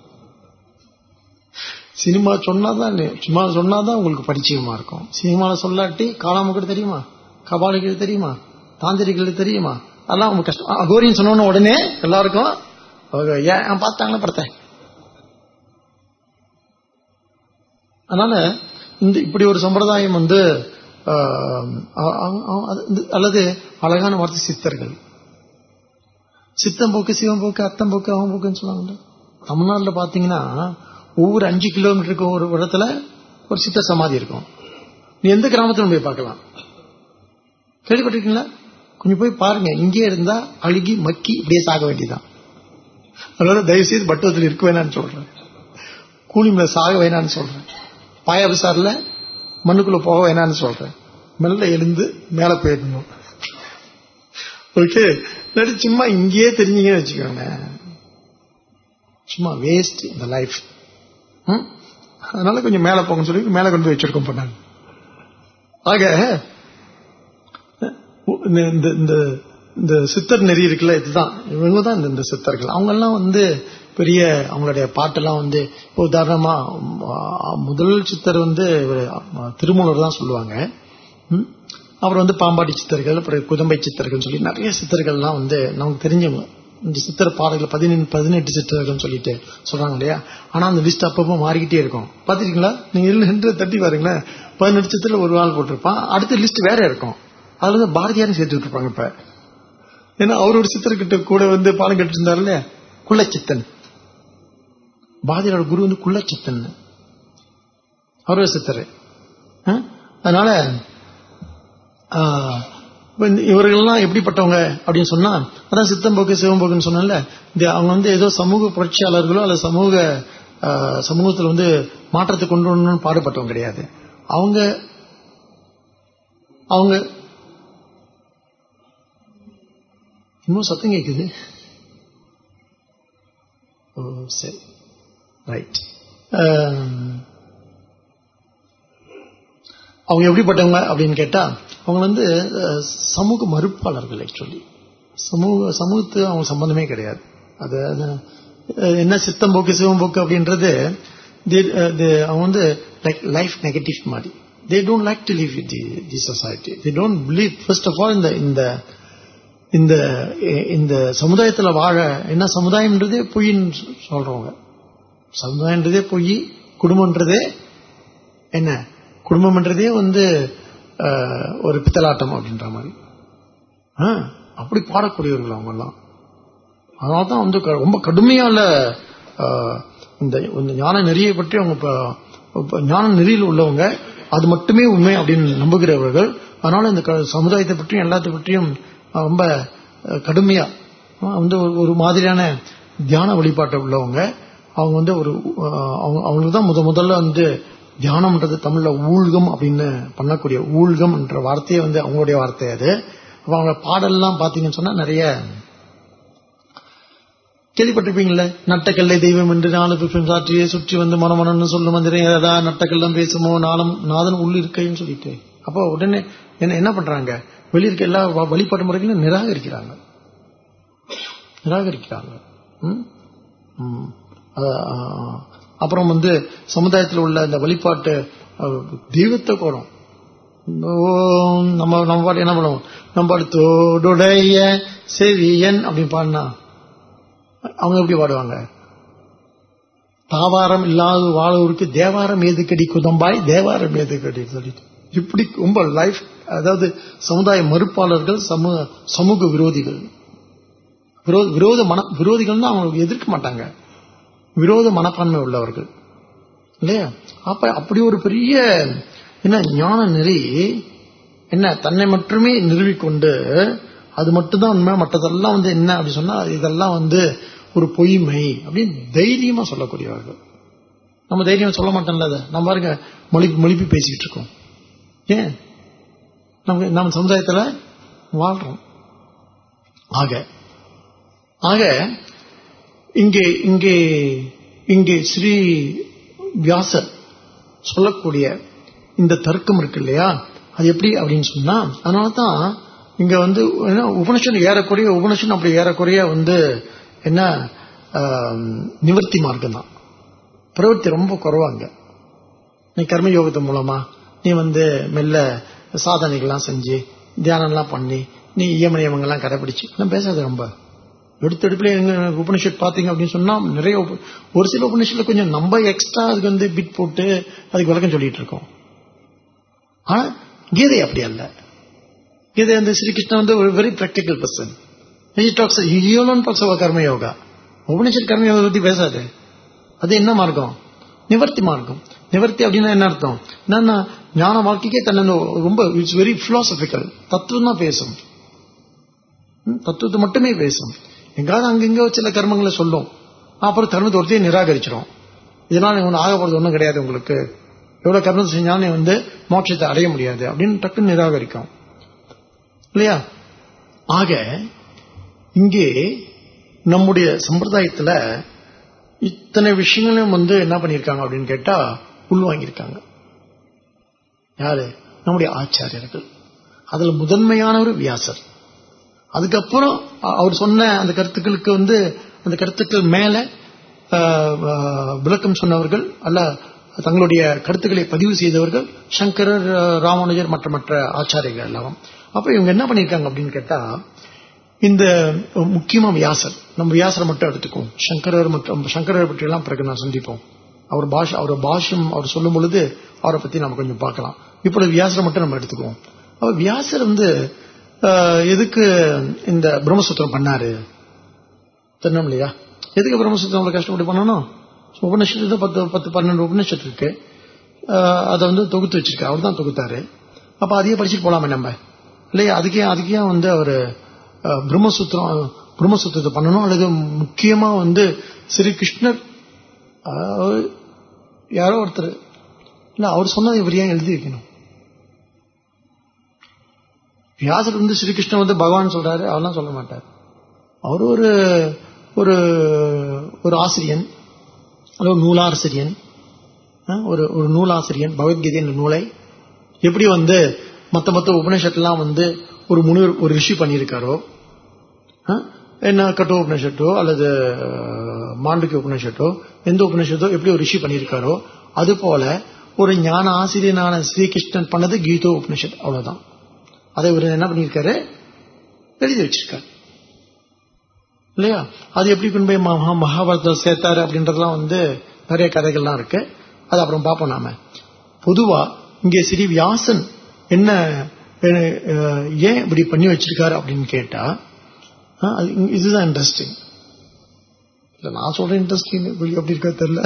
சினிமா சொன்னாதான் சும்மா சொன்னாதான் உங்களுக்கு பரிச்சயமா இருக்கும் சினிமாவில் சொல்லாட்டி காலாமுக்கு தெரியுமா கபாலிகள் தெரியுமா தாந்திரிகள் தெரியுமா அதெல்லாம் உங்களுக்கு கஷ்டம் அகோரின்னு சொன்ன உடனே எல்லாருக்கும் அவங்க ஏன் பார்த்தாங்களே படத்தை அதனால இந்த இப்படி ஒரு சம்பிரதாயம் வந்து ஆஹ், அ- அ- அ- அது இந்த- அல்லது அழகான வார்த்தை சித்தர்கள் சித்தம்போக்கு சிவம்போக்கு அத்தம்போக்கு அவம்போக்குன்னு சொல்லுவாங்க தமிழ்நாட்டில் பார்த்தீங்கன்னா ஒவ்வொரு அஞ்சு கிலோமீட்டருக்கு ஒரு இடத்துல ஒரு சித்த சமாதி இருக்கும் நீ எந்த கிராமத்திலும் போய் பார்க்கலாம் கேள்விப்பட்டிருக்கீங்களா கொஞ்சம் போய் பாருங்க இங்கே இருந்தா அழுகி மக்கி இப்படியே சாக வேண்டியதான் அதனால தயவுசெய்து பட்டுவத்தில் இருக்க வேணாம்னு சொல்றேன் கூலிமில சாக வேணாம்னு சொல்றேன் பாயாபிசாரில் மண்ணுக்குள்ள போக வேணாம்னு சொல்றேன் மெல்ல எழுந்து மேல போயிடணும் ஓகே இல்லாட்டி சும்மா இங்கேயே தெரிஞ்சீங்கன்னு வச்சுக்கோங்க சும்மா வேஸ்ட் இந்த லைஃப் அதனால கொஞ்சம் மேல போங்கன்னு சொல்லி மேல கொண்டு போய் வச்சிருக்கோம் பண்ணாங்க ஆக இந்த இந்த- இந்த இந்த சித்தர் நெறி இருக்குல்ல இதுதான் இவங்க தான் இந்த இந்த சித்தர்கள் அவங்க எல்லாம் வந்து பெரிய அவங்களுடைய பாட்டெல்லாம் வந்து இப்போ உதாரணமா ம், ஆ, முதல் சித்தர் வந்து இவரு, ஆ, திருமூலர் தான் சொல்லுவாங்க ம். அப்புறம் வந்து பாம்பாடி சித்தர்கள் அப்புறம் குதம்பை சித்தர்கள் சொல்லி நிறைய சித்தர்கள்லாம் வந்து நமக்கு தெரிஞ்சவங்க இந்த சித்தர் பாடல்கள் பதினெண்டு பதினெட்டு சித்தர்கள் சொல்லிட்டு சொல்றாங்க இல்லையா ஆனா அந்த லிஸ்ட் அப்பப்போ மாறிக்கிட்டே இருக்கும் பாத்திருக்கீங்களா நீங்க இல்ல என்று தட்டி பாருங்களேன் பதினெட்டு சித்தர்ல ஒரு நாள் போட்டிருப்பான் அடுத்த லிஸ்ட் வேற இருக்கும் அதுல வந்து பாரதியாரும் சேர்த்து விட்டுருப்பாங்க இப்ப ஏன்னா அவரோட சித்தர்கிட்ட கூட வந்து பாடம் கேட்டு இருந்தாருல்ல குள்ளச்சித்தன் பாரதியாரோட குரு வந்து குள்ளச்சித்தன் அவரோட சித்தர் அதனால ஆஹ், இப்ப இந்த இவர்கள்லாம் எப்படிப்பட்டவங்க அப்படின்னு சொன்னா அதான் சித்தம்போக்கு சிவம்போக்குன்னு சொன்னேன்ல இந்த அவங்க வந்து ஏதோ சமூக புரட்சியாளர்களோ அல்லது சமூக ஆஹ், சமூகத்துல வந்து மாற்றத்தை கொண்டு வரணும்னு பாடுபட்டவங்க கிடையாது அவங்க அவங்க இன்னும் சத்தம் கேக்குது ஓ சரி ரைட் அவங்க எப்படிப்பட்டவங்க அப்படின்னு கேட்டா அவங்க வந்து அஹ், சமூக மறுப்பாளர்கள் ஆக்சுவலி சமூக சமூகத்து அவங்க சம்பந்தமே கிடையாது அது அது, அஹ், என்ன சித்தம் போக்கு சிவம் போக்கு அப்படின்றது they- அஹ், they- அவங்க வந்து லைக் லைஃப் நெகட்டிவ் மாதிரி they don't like to live with the society they don't believe first of all இந்த இந்த இந்த இந்த சமுதாயத்துல வாழ என்ன சமுதாயம்ன்றதே பொய்ன்னு சொ- சொல்றவங்க சமுதாயன்றதே பொய் குடும்பம்ன்றதே என்ன குடும்பம்ன்றதே வந்து அஹ், ஒரு பித்தலாட்டம் அப்படின்ற மாதிரி ஆ, அப்படி பாடக்கூடியவர்கள் அவங்க எல்லாம் அதனால தான் வந்து க- ரொம்ப கடுமையால அஹ், இந்த இந்த ஞான நெறியை பற்றி அவங்க இப்ப- இப்ப ஞான நெறியில் உள்ளவங்க அது மட்டுமே உண்மை அப்படின்னு நம்புகிறவர்கள் அதனால இந்த க- சமுதாயத்தை பற்றியும் எல்லாத்தை பற்றியும் அஹ், ரொம்ப அஹ், கடுமையா அஹ், வந்து ஒரு- ஒரு மாதிரியான தியான வழிபாட்டை உள்ளவங்க அவங்க வந்து ஒரு அஹ், அவங்க அவங்களுக்கு தான் முத முதல்ல வந்து தியானம்ன்றது தமிழ்ல ஊழ்கம் அப்படின்னு பண்ணக்கூடிய ஊழ்கம் என்ற வார்த்தையே வந்து அவங்களுடைய வார்த்தை அது அப்ப அவங்க பாடல்லாம் பாத்தீங்கன்னு சொன்னா நிறைய கேள்விப்பட்டிருப்பீங்கல்ல நட்டக்கல்லை தெய்வம் என்று நாலு பிப்பின் சாற்றியே சுற்றி வந்து மனமனன்னு சொல்லும் மந்திரம் ஏதா நட்டக்கல்லம் பேசுமோ நாளும் நாதன் உள்ள இருக்கைன்னு சொல்லிட்டு அப்போ உடனே என்ன என்ன பண்றாங்க வெளிய இருக்க எல்லா வ- வழிபாட்டு முறைகளையும் நிராகரிக்கிறாங்க நிராகரிக்கிறாங்க ம்? ம். அஹ், அஹ், அப்புறம் வந்து சமுதாயத்தில் உள்ள இந்த வழிபாட்டு அஹ், தெய்வத்தை கோடம் ஓம் நம்ம நம்ம பாட்டு என்ன பண்ணுவோம் நம்ம பாட்டு தோடுடைய செவியன் அப்படின்னு பாடினா அவங்க எப்படி பாடுவாங்க தாவாரம் இல்லாத வாழ்வருக்கு தேவாரம் ஏதுக்கடி குதம்பாய் தேவாரம் ஏதுக்கடி சொல்லிட்டு இப்படி ரொம்ப லைஃப் அதாவது சமுதாய மறுப்பாளர்கள் சமூக சமூக விரோதிகள் விரோ- விரோத மன விரோதிகள்னா அவங்க எதிர்க்க மாட்டாங்க விரோத மனப்பான்மை உள்ளவர்கள் இல்லையா அப்ப அப்படி ஒரு பெரிய என்ன ஞான நெறி என்ன தன்னை மட்டுமே நிறுவிக்கொண்டு அது மட்டும்தான் உண்மை மற்றதெல்லாம் வந்து என்ன அப்படி சொன்னா இதெல்லாம் வந்து ஒரு பொய்மை அப்படின்னு தைரியமா சொல்லக்கூடியவர்கள் நம்ம தைரியம் சொல்ல மாட்டோம்ல அதை நம்ம பாருங்க மொழிப்பு மொழிப்பி பேசிக்கிட்டு இருக்கோம் ஏன் நம்ம நம்ம சமுதாயத்துல வாழ்றோம் ஆக ஆக இங்கே இங்கே இங்கே ஸ்ரீ வியாசர் சொல்லக்கூடிய இந்த தர்க்கம் இருக்கு இல்லையா அது எப்படி அப்படின்னு சொன்னா அதனாலதான் இங்க வந்து என்ன உபனிஷன் ஏறக்குறைய உபனிஷன் அப்படி ஏறக்குறைய வந்து என்ன ஆம், நிவர்த்தி மார்க்கம் தான் பிரவൃத்தி ரொம்ப குறைவாங்க நீ கர்ம யோகத்து மூலமா நீ வந்து மெல்ல சாதனைகள்லாம் செஞ்சு தியானம்லாம் பண்ணி நீ இயம நியமங்கள்லாம் கடைபிடிச்சு எல்லாம் பேசாத ரொம்ப எடுத்தெடுப்புல எங்க உபனிஷத் பாத்தீங்க அப்படின்னு சொன்னா நிறைய உப- ஒரு சில உபனிஷத்துல கொஞ்சம் நம்ம எக்ஸ்ட்ரா அதுக்கு வந்து பிட் போட்டு அதுக்கு விளக்கம் சொல்லிட்டு இருக்கோம் ஆனா கீதை அப்படி அல்ல கீதை வந்து ஸ்ரீகிருஷ்ணன் வந்து ஒரு வெரி பிராக்டிக்கல் பர்சன் டாக்ஸ் ஹியோலன் டாக்ஸ் கர்ம யோகா உபனிஷத் கர்ம யோகா பத்தி பேசாது அது என்ன மார்க்கம் நிவர்த்தி மார்க்கம் நிவர்த்தி அப்படின்னா என்ன அர்த்தம் என்னன்னா ஞான வாழ்க்கைக்கே தன்னை வந்து ரொம்ப இட்ஸ் வெரி பிலாசபிக்கல் தத்துவம் தான் பேசும் ம், தத்துவத்தை மட்டுமே பேசும் எங்காவது அங்கங்க சில கர்மங்களை சொல்லும் அப்புறம் கர்மத்தை ஒருத்தையும் நிராகரிச்சிடும் இதனால நீங்க ஒன்றும் ஆக போறது ஒன்றும் கிடையாது உங்களுக்கு எவ்வளவு கர்மத்தை செஞ்சாலும் நீ வந்து மோட்சத்தை அடைய முடியாது அப்படின்னு டக்குன்னு நிராகரிக்கும் இல்லையா ஆக இங்கே நம்முடைய சம்பிரதாயத்துல இத்தனை விஷயங்களையும் வந்து என்ன பண்ணியிருக்காங்க அப்படின்னு கேட்டா உள்வாங்கியிருக்காங்க யாரு நம்முடைய ஆச்சாரியர்கள் அதுல முதன்மையானவர் வியாசர் அதுக்கப்புறம் அ- அவர் சொன்ன அந்த கருத்துக்களுக்கு வந்து அந்த கருத்துக்கள் மேல ஆஹ், ஆஹ், விளக்கம் சொன்னவர்கள் அல்ல தங்களுடைய கருத்துக்களை பதிவு செய்தவர்கள் சங்கரர் ஆஹ், ராமானுஜர் மற்ற மற்ற ஆச்சாரியர்கள் எல்லாம் அப்ப இவங்க என்ன பண்ணியிருக்காங்க அப்படின்னு கேட்டா இந்த முக்கியமா வியாசர் நம்ம வியாசரை மட்டும் எடுத்துக்குவோம் சங்கரர் மற்றும் சங்கரர் பற்றி எல்லாம் பிறகு நான் சந்திப்போம் அவர் பாஷ அவர் பாஷ்யம் அவர் சொல்லும் பொழுது அவரை பத்தி நம்ம கொஞ்சம் பார்க்கலாம் இப்பொழுது வியாசரை மட்டும் நம்ம எடுத்துக்குவோம் அவர் வியாசர் வந்து ஆஹ், எதுக்கு இந்த பிரம்மசூத்திரம் பண்ணாரு தெரியணும் இல்லையா எதுக்கு பிரம்மசூத்திரம் அவ்வளவு கஷ்டப்பட்டு பண்ணணும் உபநிஷத்து பத்து பத்து பன்னெண்டு உபநிஷத்து இருக்கு ஆஹ், அதை வந்து தொகுத்து வச்சிருக்காரு அவர் தான் தொகுத்தாரு அப்ப அதையே படிச்சுட்டு போலாமே நம்ம இல்லையா அதுக்கே அதுக்கே வந்து அவர் பிரம்மசூத்திரம் பிரம்மசூத்திரத்தை பண்ணணும் அல்லது முக்கியமா வந்து ஸ்ரீ கிருஷ்ணர் ஆஹ், யாரோ ஒருத்தர் இல்ல அவர் சொன்னதை இவர் ஏன் எழுதி வைக்கணும் வியாசர் வந்து ஸ்ரீகிருஷ்ணன் வந்து பகவான் சொல்றாரு அவர்லாம் சொல்ல மாட்டார் அவர் ஒரு ஒரு ஒரு ஆசிரியன் அல்லது ஒரு நூலாசிரியன் அஹ், ஒரு ஒரு நூலாசிரியன் பகவத்கீதை என்ற நூலை எப்படி வந்து மத்த மத்த உபநிஷத்துலாம் வந்து ஒரு முனிவர் ஒரு ரிஷி பண்ணியிருக்காரோ அஹ், என்ன கட்டோ உபநிஷத்தோ அல்லது அஹ், மாண்டூக்கிய உபநிஷத்தோ எந்த உபநிஷத்தோ எப்படி ஒரு ரிஷி பண்ணியிருக்காரோ அது போல ஒரு ஞான ஆசிரியனான ஸ்ரீகிருஷ்ணன் பண்ணது கீதோ உபநிஷத் அவ்வளவுதான் அதை இவர் என்ன பண்ணியிருக்காரு எழுதி வச்சிருக்காரு இல்லையா அது எப்படி கொண்டு போய் மகா மகாபாரதத்தில் சேர்த்தாரு அப்படின்றதெல்லாம் வந்து நிறைய கதைகள்லாம் இருக்கு அது அப்புறம் பார்ப்போம் நாம பொதுவா இங்கே ஸ்ரீ வியாசன் என்ன அஹ், ஏன் இப்படி பண்ணி வச்சிருக்காரு அப்படின்னு கேட்டா அஹ், அது இங்க- இதுதான் இன்ட்ரெஸ்டிங் இல்ல நான் சொல்றேன் இன்ட்ரெஸ்டிங் எப்படி இருக்கா தெரியல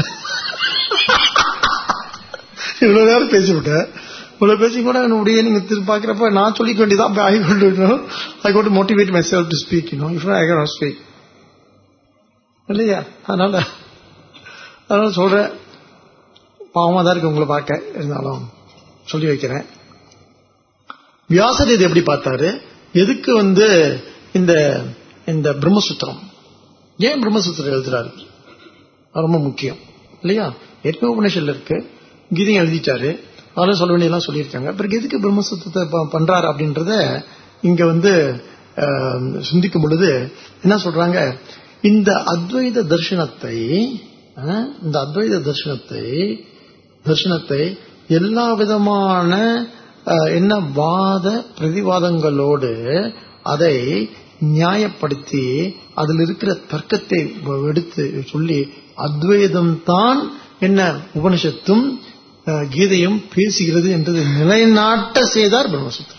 இவ்வளவு நேரம் பேசிவிட்டேன் இவ்வளவு பேசி கூட என்னுடைய நீங்க திரும்ப பாக்குறப்ப நான் சொல்லிக்க வேண்டியதான் ஐ கொண்டு I got motivate myself to speak you know if I can speak இல்லையா அதனால அதனால சொல்றேன் பாவமா தான் இருக்கு உங்களை பார்க்க இருந்தாலும் சொல்லி வைக்கிறேன் வியாசர் இது எப்படி பார்த்தாரு எதுக்கு வந்து இந்த இந்த பிரம்மசூத்திரம் ஏன் பிரம்மசூத்திரம் எழுதுறாரு அது ரொம்ப முக்கியம் இல்லையா ஏற்கனவே உபநிஷத்துல இருக்கு கீதையும் எழுதிட்டாரு அதெல்லாம் சொல்ல வேண்டியதெல்லாம் சொல்லியிருக்காங்க பிறகு எதுக்கு பிரம்மசூத்திரத்தை ப- பண்றாரு அப்படின்றத இங்க வந்து ஆஹ், சிந்திக்கும் பொழுது என்ன சொல்றாங்க இந்த அத்வைத தர்சனத்தை ஆஹ், இந்த அத்வைத தர்சனத்தை தர்சனத்தை எல்லா விதமான ஆஹ், என்ன வாத பிரதிவாதங்களோடு அதை நியாயப்படுத்தி அதில் இருக்கிற தர்க்கத்தை வ- எடுத்து சொல்லி அத்வைதம் தான் என்ன உபனிஷத்தும் ஆஹ், கீதையும் பேசுகிறது என்றது நிலைநாட்ட செய்தார் பிரம்மசூத்திரம்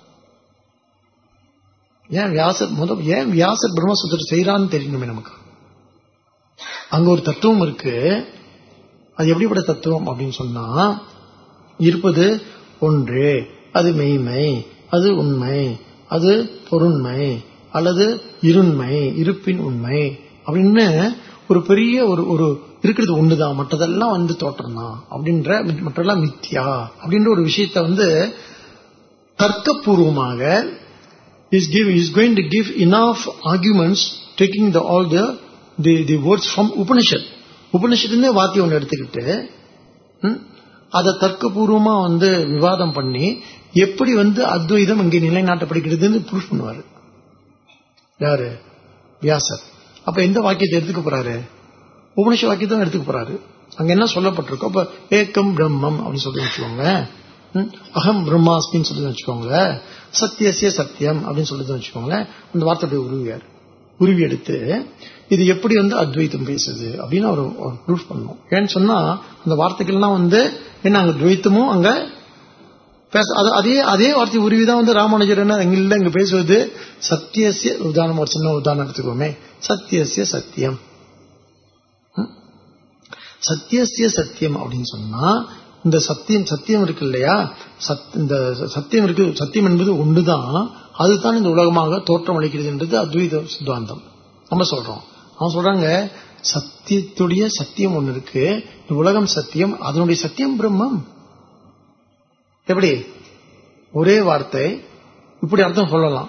ஏன் வியாசர் முதல் ஏன் வியாசர் பிரம்மசூத்திரம் செய்யறான்னு தெரியணுமே நமக்கு அங்க ஒரு தத்துவம் இருக்கு அது எப்படிப்பட்ட தத்துவம் அப்படின்னு சொன்னா இருப்பது ஒன்று அது மெய்மை அது உண்மை அது பொருண்மை அல்லது இருண்மை இருப்பின் உண்மை அப்படின்னு ஒரு பெரிய ஒரு ஒரு இருக்கிறது ஒண்ணுதான் மற்றதெல்லாம் வந்து தோற்றம் தான் அப்படின்ற மற்றெல்லாம் மித்யா அப்படின்ற ஒரு விஷயத்தை வந்து தர்க்கபூர்வமாக is give is going to give enough arguments taking the all the the, the words from Upanishad. உபனிஷத்துலேருந்து வாத்தியம் ஒன்று எடுத்துக்கிட்டு ம், அதை தர்க்கபூர்வமா வந்து விவாதம் பண்ணி எப்படி வந்து அத்வைதம் இங்கே நிலைநாட்டப்படுகிறதுன்னு ப்ரூஃப் பண்ணுவாரு யாரு வியாசர் அப்ப எந்த வாக்கியத்தை எடுத்துக்க போறாரு உபனிஷ வாக்கியத்தை தான் எடுத்துக்க போறாரு அங்க என்ன சொல்லப்பட்டிருக்கோ அப்ப ஏக்கம் பிரம்மம் அப்படின்னு சொல்லி வச்சுக்கோங்க ம், அகம் பிரம்மாஸ்மின்னு சொல்லி வச்சுக்கோங்க சத்தியசிய சத்தியம் அப்படின்னு சொல்லி வச்சுக்கோங்களேன் அந்த வார்த்தை அப்படியே உருவியார் உருவி எடுத்து இது எப்படி வந்து அத்வைத்தம் பேசுது அப்படின்னு அவர் ப்ரூஃப் பண்ணணும் ஏன்னு சொன்னா அந்த வார்த்தைகள்லாம் வந்து என்ன அங்க துவைத்தமும் அங்க பேச அது அதே அதே வார்த்தை உருவி தான் வந்து ராமானுஜர் என்ன இங்க இல்ல இங்க பேசுவது சத்தியசிய உதாரணம் ஒரு சின்ன உதாரணம் எடுத்துக்கோமே சத்தியசிய சத்தியம் ம்? சத்தியசிய சத்தியம் அப்படின்னு சொன்னா இந்த சத்தியம் சத்தியம் இருக்கு இல்லையா சத்- இந்த சத்தியம் இருக்கு சத்தியம் என்பது ஒன்றுதான் அதுதான் இந்த உலகமாக தோற்றம் அளிக்கிறதுன்றது அத்வைத சித்தாந்தம் நம்ம சொல்றோம் அவன் சொல்றாங்க சத்தியத்துடைய சத்தியம் ஒண்ணு இருக்கு இந்த உலகம் சத்தியம் அதனுடைய சத்தியம் பிரம்மம் எப்படி ஒரே வார்த்தை இப்படி அர்த்தம் சொல்லலாம்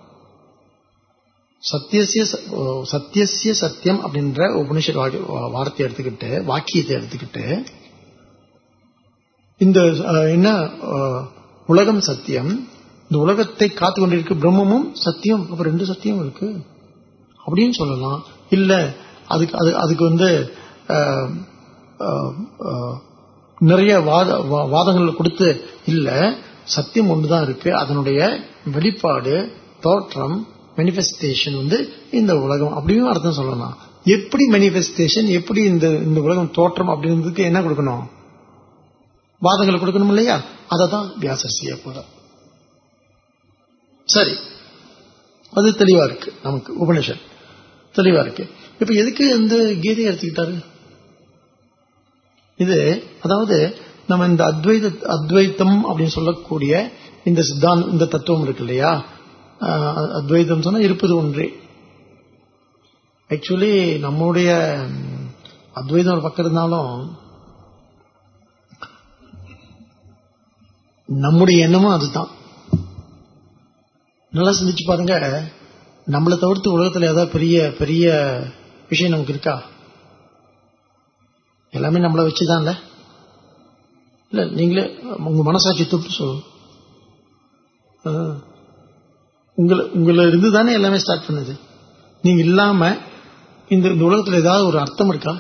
சத்தியசிய ச- ஓ, சத்தியசிய சத்தியம் அப்படின்ற உபனிஷத் வாக்கிய- வார்த்தையை எடுத்துக்கிட்டு வாக்கியத்தை எடுத்துக்கிட்டு இந்த அஹ், என்ன அஹ், உலகம் சத்தியம் இந்த உலகத்தை காத்து கொண்டிருக்க பிரம்மமும் சத்தியம் அப்ப ரெண்டு சத்தியம் இருக்கு அப்படின்னு சொல்லலாம் இல்ல அதுக்கு அது அதுக்கு வந்து அஹ், அஹ், அஹ், நிறைய வாத வா- வாதங்கள் கொடுத்து இல்ல சத்தியம் ஒன்றுதான் இருக்கு அதனுடைய வெளிப்பாடு தோற்றம் மேனிஃபெஸ்டேஷன் வந்து இந்த உலகம் அப்படின்னு அர்த்தம் சொல்லலாம் எப்படி மேனிஃபெஸ்டேஷன் எப்படி இந்த இந்த உலகம் தோற்றம் அப்படின்றதுக்கு என்ன கொடுக்கணும் வாதங்கள் கொடுக்கணும் இல்லையா அதை தான் வியாசர் செய்ய போறார் சரி அது தெளிவா இருக்கு நமக்கு உபனிஷத் தெளிவா இருக்கு இப்ப எதுக்கு இந்த கீதையை எடுத்துக்கிட்டாரு இது அதாவது நம்ம இந்த அத்வைத அத்வைத்தம் அப்படின்னு சொல்லக்கூடிய இந்த சித்தாந்த இந்த தத்துவம் இருக்கு இல்லையா ஆஹ் அத்வைதம் சொன்னா இருப்பது ஒன்றே ஆக்சுவலி நம்முடைய ம், அத்வைதம் ஒரு பக்கம் இருந்தாலும் நம்முடைய எண்ணமும் அதுதான் நல்லா சிந்திச்சு பாருங்க நம்மளை தவிர்த்து உலகத்துல ஏதாவது பெரிய பெரிய விஷயம் நமக்கு இருக்கா எல்லாமே நம்மளை வச்சுதான்ல இல்ல நீங்களே உங்க மனசாட்சி தொட்டு சொல்லுங்க ஆ. உங்களை உங்களை இருந்து தானே எல்லாமே ஸ்டார்ட் பண்ணுது நீங்க இல்லாம இந்த இந்த உலகத்துல ஏதாவது ஒரு அர்த்தம் இருக்கா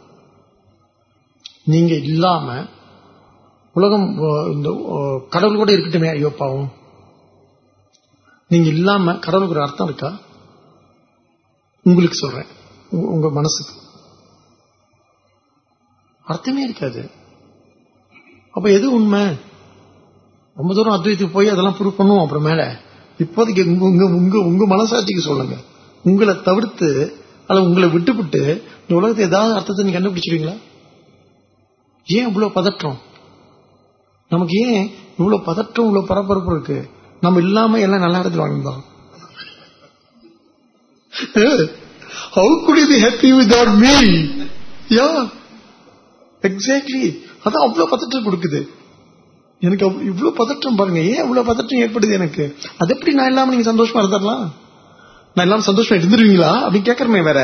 நீங்க இல்லாம உலகம் ஓ, இந்த ஓ, கடவுள் கூட இருக்கட்டுமே ஐயோ பாவம் நீங்க இல்லாம கடவுளுக்கு ஒரு அர்த்தம் இருக்கா உங்களுக்கு சொல்றேன் உங்க- உங்க மனசுக்கு அர்த்தமே இருக்காது அப்ப எது உண்மை ரொம்ப தூரம் அத்வைத்துக்கு போய் அதெல்லாம் ப்ரூவ் பண்ணுவோம் அப்புறம் மேல இப்போதைக்கு உங்க உங்க உங்க உங்க மனசாட்சிக்கு சொல்லுங்க உங்களை தவிர்த்து அல்லது உங்களை விட்டுவிட்டு இந்த உலகத்தை ஏதாவது அர்த்தத்தை நீங்க கண்டுபிடிச்சிருவீங்களா ஏன் இவ்வளவு பதற்றம் நமக்கு ஏன் இவ்வளவு பதற்றம் இவ்வளவு பரபரப்பு இருக்கு நம்ம இல்லாம எல்லாம் நல்ல இடத்துல வாழ்ந்தோம் How could you be happy without me? Yeah. Exactly அதான் அவ்வளவு பதற்றம் கொடுக்குது எனக்கு அவ்வ- இவ்வளவு பதற்றம் பாருங்க ஏன் இவ்வளவு பதற்றம் ஏற்படுது எனக்கு அது எப்படி நான் இல்லாம நீங்க சந்தோஷமா இருந்துடலாம் நான் இல்லாம சந்தோஷமா இருந்துருவீங்களா அப்படின்னு கேட்கறமே வேற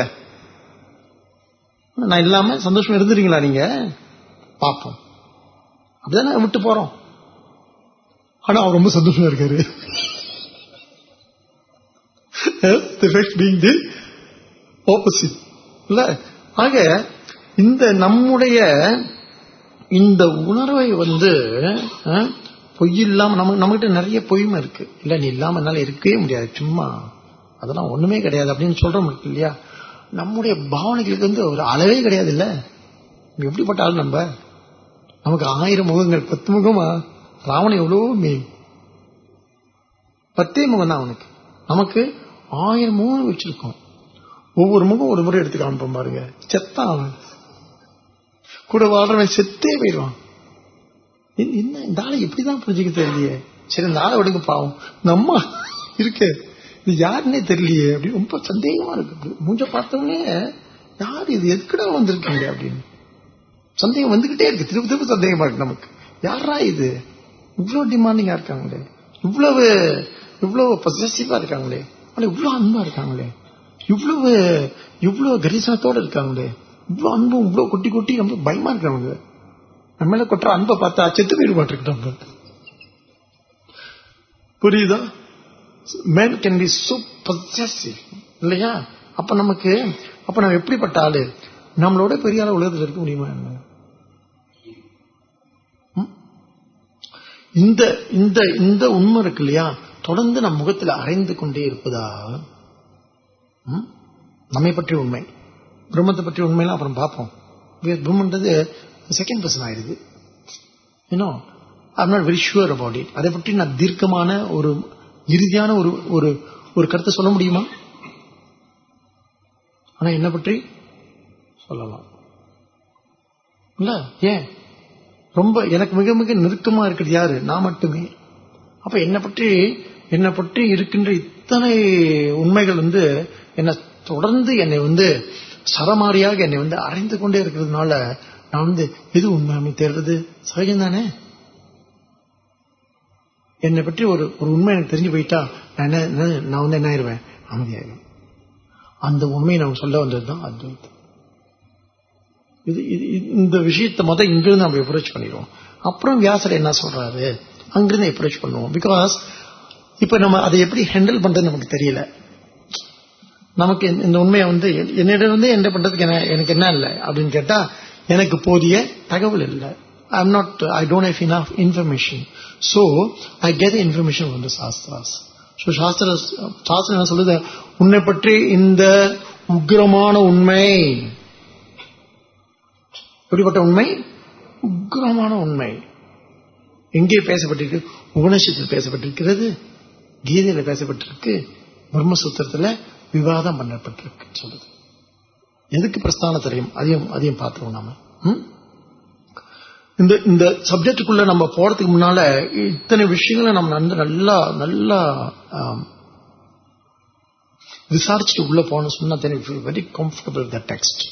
நான் இல்லாம சந்தோஷமா இருந்துருவீங்களா நீங்க பாப்போம் அப்படிதானே விட்டு போறோம் ஆனா அவர் ரொம்ப சந்தோஷமா இருக்காரு the fact being the opposite இல்ல ஆக இந்த நம்முடைய இந்த உணர்வை வந்து அஹ், பொய் இல்லாம நம்ம நம்மகிட்ட நிறைய பொய்மை இருக்கு இல்ல நீ இல்லாம என்னால இருக்கவே முடியாது சும்மா அதெல்லாம் ஒண்ணுமே கிடையாது அப்படின்னு சொல்றோம் இருக்கு இல்லையா நம்முடைய பாவனைகளுக்கு வந்து ஒரு அளவே கிடையாது இல்ல நம்ம எப்படிப்பட்ட ஆள் நம்ம நமக்கு ஆயிரம் முகங்கள் பத்து முகமா ராவணன் எவ்வளவோ மீன் பத்தே முகம் தான் அவனுக்கு நமக்கு ஆயிரம் முகம் வச்சிருக்கோம் ஒவ்வொரு முகம் ஒரு முறை எடுத்து காமிப்போம் பாருங்க செத்தான் அவன் கூட வாழ்றவன் செத்தே போயிடுவான் இ- என்ன இந்த ஆளை எப்படிதான் புரிஞ்சுக்க தெரியலையே சரி இந்த ஆளை விடுங்க பாவம் இந்த அம்மா இருக்கு இது யாருன்னே தெரியலையே அப்படின்னு ரொம்ப சந்தேகமா இருக்கு மூஞ்ச பார்த்தவனே யார் இது எதுக்குடா வந்திருக்கீங்க அப்படின்னு சந்தேகம் வந்துகிட்டே இருக்கு திரும்ப திரும்ப சந்தேகமா இருக்கு நமக்கு யாரா இது இவ்வளவு டிமாண்டிங்கா இருக்காங்களே இவ்வளவு இவ்வளவு பொசசிவா இருக்காங்களே ஆனா இவ்வளவு அன்பா இருக்காங்களே இவ்வளவு இவ்வளவு கரிசனத்தோட இருக்காங்களே இவ்வளவு அன்பும் இவ்வளவு கொட்டி கொட்டி ரொம்ப பயமா இருக்காங்க நம்ம மேல கொட்டுற அன்பை பார்த்தா செத்து போயிட மாட்டிருக்கு நம்ம புரியுதா man can be so possessive இல்லையா அப்ப நமக்கு அப்ப நம்ம எப்படிப்பட்ட ஆளு நம்மளோட பெரிய ஆள உலகத்தில் இருக்க முடியுமா என்ன ம்? இந்த இந்த இந்த உண்மை இருக்கு இல்லையா தொடர்ந்து நம் முகத்தில் அரைந்து கொண்டே இருப்பதா ம்? நம்மை பற்றிய உண்மை பிரம்மத்தை பற்றிய உண்மையெல்லாம் அப்புறம் பார்ப்போம் பிரம்மன்றது செகண்ட் பர்சன் ஆயிடுது you know I'm not very sure about it அதை பற்றி நான் தீர்க்கமான ஒரு இறுதியான ஒரு ஒரு ஒரு கருத்தை சொல்ல முடியுமா ஆனா என்ன பற்றி சொல்லலாம் இல்ல ஏன் ரொம்ப எனக்கு மிக மிக நெருக்கமா இருக்கிறது யாரு நான் மட்டுமே அப்ப என்னை பற்றி என்னை பற்றி இருக்கின்ற இத்தனை உண்மைகள் வந்து என்னை தொடர்ந்து என்னை வந்து சரமாரியாக என்னை வந்து அரைந்து கொண்டே இருக்கிறதுனால நான் வந்து எது உண்மையாமை தேடுறது சகஜம் தானே என்னை பற்றி ஒரு ஒரு உண்மை எனக்கு தெரிஞ்சு போயிட்டா நான் என்ன என்ன- நான் வந்து என்ன ஆயிடுவேன் அமைதியாயிடுவேன் அந்த உண்மையை நான் சொல்ல வந்தது தான் அத்வைத்தம் இது இது- இது- இந்த விஷயத்தை முத இங்கிருந்து நம்ம அப்ரோச் பண்ணிடுவோம் அப்புறம் வியாசர் என்ன சொல்றாரு அங்கிருந்து அப்ரோச் பண்ணுவோம் பிகாஸ் இப்ப நம்ம அதை எப்படி ஹேண்டில் பண்றது நமக்கு தெரியல நமக்கு இந்த- இந்த உண்மையை வந்து என்- என்னிடம் வந்து என்ன பண்றதுக்கு என்ன- எனக்கு என்ன இல்லை அப்படின்னு கேட்டா எனக்கு போதிய தகவல் இல்லை I am not I don't have enough information so I get information from the shastras so சாஸ்திர சாஸ்திரம் என்ன சொல்லுது உன்னை பற்றி இந்த உக்கிரமான உண்மை எப்படிப்பட்ட உண்மை உக்கிரமான உண்மை எங்கே பேசப்பட்டிருக்கு உபநிஷத்தில் பேசப்பட்டிருக்கிறது கீதையில பேசப்பட்டிருக்கு பிரம்மசூத்திரத்துல விவாதம் பண்ணப்பட்டிருக்கு சொல்லுது எதுக்கு பிரஸ்தான தெரியும் அதையும் அதையும் பார்த்துருவோம் நாம ம்? இந்த இந்த சப்ஜெக்டுக்குள்ள நம்ம போறதுக்கு முன்னால இத்தனை விஷயங்களை நம்ம வந்து நல்லா நல்லா ஆம், விசாரிச்சுட்டு உள்ள போன சொன்னா very comfortable with text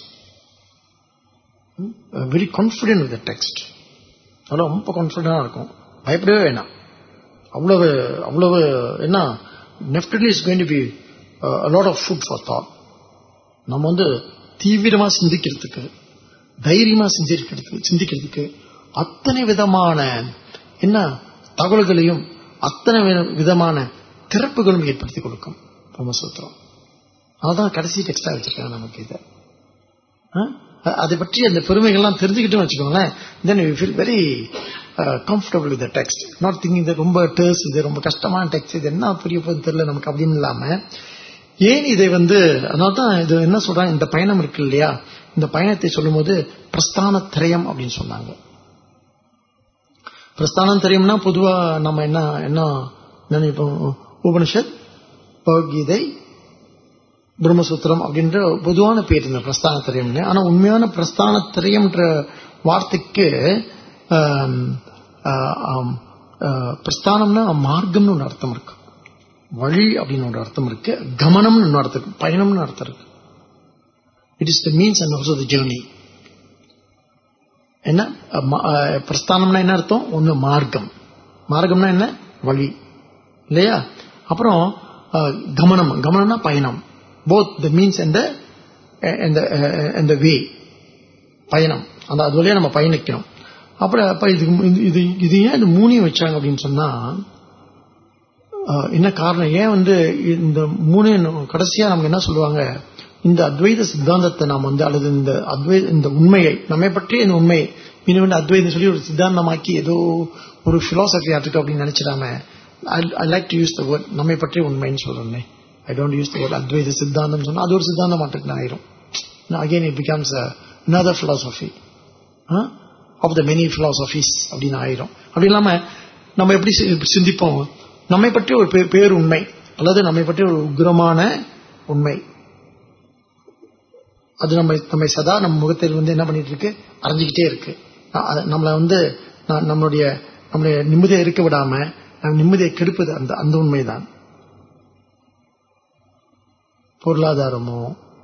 very confident with text அதெல்லாம் ரொம்ப கான்ஃபிடென்டா இருக்கும் பயப்படவே வேணாம் அவ்வளவு அவ்வளவு என்ன definitely is going to be lot of food for thought நம்ம வந்து தீவிரமா சிந்திக்கிறதுக்கு தைரியமா சிந்திக்கிறதுக்கு சிந்திக்கிறதுக்கு அத்தனை விதமான என்ன தகவல்களையும் அத்தனை வி- விதமான திறப்புகளும் ஏற்படுத்தி கொடுக்கும் பிரம்மசூத்திரம் அதான் கடைசி டெக்ஸ்டா வச்சிருக்காங்க நமக்கு இதை ஆ? அதை பற்றி அந்த பெருமைகள்லாம் தெரிஞ்சுக்கிட்டோம் வச்சுக்கோங்களேன் then you feel very comfortable with text not thinking இது ரொம்ப டேர்ஸ் இது ரொம்ப கஷ்டமான டெக்ஸ்ட் இது என்ன புரிய போகுது தெரியல நமக்கு அப்படின்னு இல்லாம ஏன் இதை வந்து அதனால தான் இது என்ன சொல்றாங்க இந்த பயணம் இருக்கு இல்லையா இந்த பயணத்தை சொல்லும்போது பிரஸ்தான திரயம் அப்படின்னு சொன்னாங்க பிரஸ்தானம் தெரியும்னா பொதுவா நம்ம என்ன என்ன நினைப்போம் உபனிஷத் பகவத்கீதை பிரம்மசூத்திரம் அப்படின்ற பொதுவான பேர் இந்த பிரஸ்தான திரயம்னு ஆனா உண்மையான பிரஸ்தான திரயம்ன்ற வார்த்தைக்கு ஆம், ஆ, ஆம், ஆ, பிரஸ்தானம்னா மார்க்கம்னு ஒரு அர்த்தம் இருக்கு வழி அப்படின்னு ஒரு அர்த்தம் இருக்கு கமனம்னு ஒரு அர்த்தம் இருக்கு பயணம்னு அர்த்தம் இருக்கு it is the means and also the journey என்ன அ, ம- அ, பிரஸ்தானம்னா என்ன அர்த்தம் ஒண்ணு மார்க்கம் மார்க்கம்னா என்ன வழி இல்லையா அப்புறம் அ, கமனம் கமனம்னா பயணம் both the means and the way பயணம் அந்த அது வழியா நம்ம பயணிக்கணும் அப்புறம் அப்ப இது இது இது ஏன் இது மூணையும் வச்சாங்க அப்படின்னு சொன்னா அஹ், என்ன காரணம் ஏன் வந்து இந்த மூணு கடைசியா நமக்கு என்ன சொல்லுவாங்க இந்த அத்வைத சித்தாந்தத்தை நாம் வந்து அல்லது இந்த அத்வைத இந்த உண்மையை நம்மை பற்றி இந்த உண்மை மீண்டும் வந்து அத்வைதம் சொல்லி ஒரு சித்தாந்தமாக்கி ஏதோ ஒரு பிலாசபி ஆட்டுக்கு அப்படின்னு நினைச்சிடாம I like to use the word நம்மை பற்றி உண்மைன்னு சொல்றேன் I don't use the word Advaita சித்தாந்தம் சொன்னா அது ஒரு சித்தாந்தம் மாட்டுக்கு ஆயிரும் again it becomes another philosophy of the many philosophies அப்படின்னு ஆயிரும் அப்படி இல்லாம நம்ம எப்படி சி- சிந்திப்போம் நம்மை பற்றி ஒரு பே- பேர் உண்மை அல்லது நம்மை பற்றி ஒரு உக்ரமான உண்மை அது நம்ம நம்மை சதா நம்ம முகத்தில் வந்து என்ன பண்ணிட்டு இருக்கு அரைஞ்சிக்கிட்டே இருக்கு அ- அது நம்மளை வந்து ந- நம்மளுடைய நம்மளுடைய நிம்மதியை இருக்க விடாம நம்ம நிம்மதியை கெடுப்பது அந்த அந்த உண்மைதான் பொருளாதாரமோ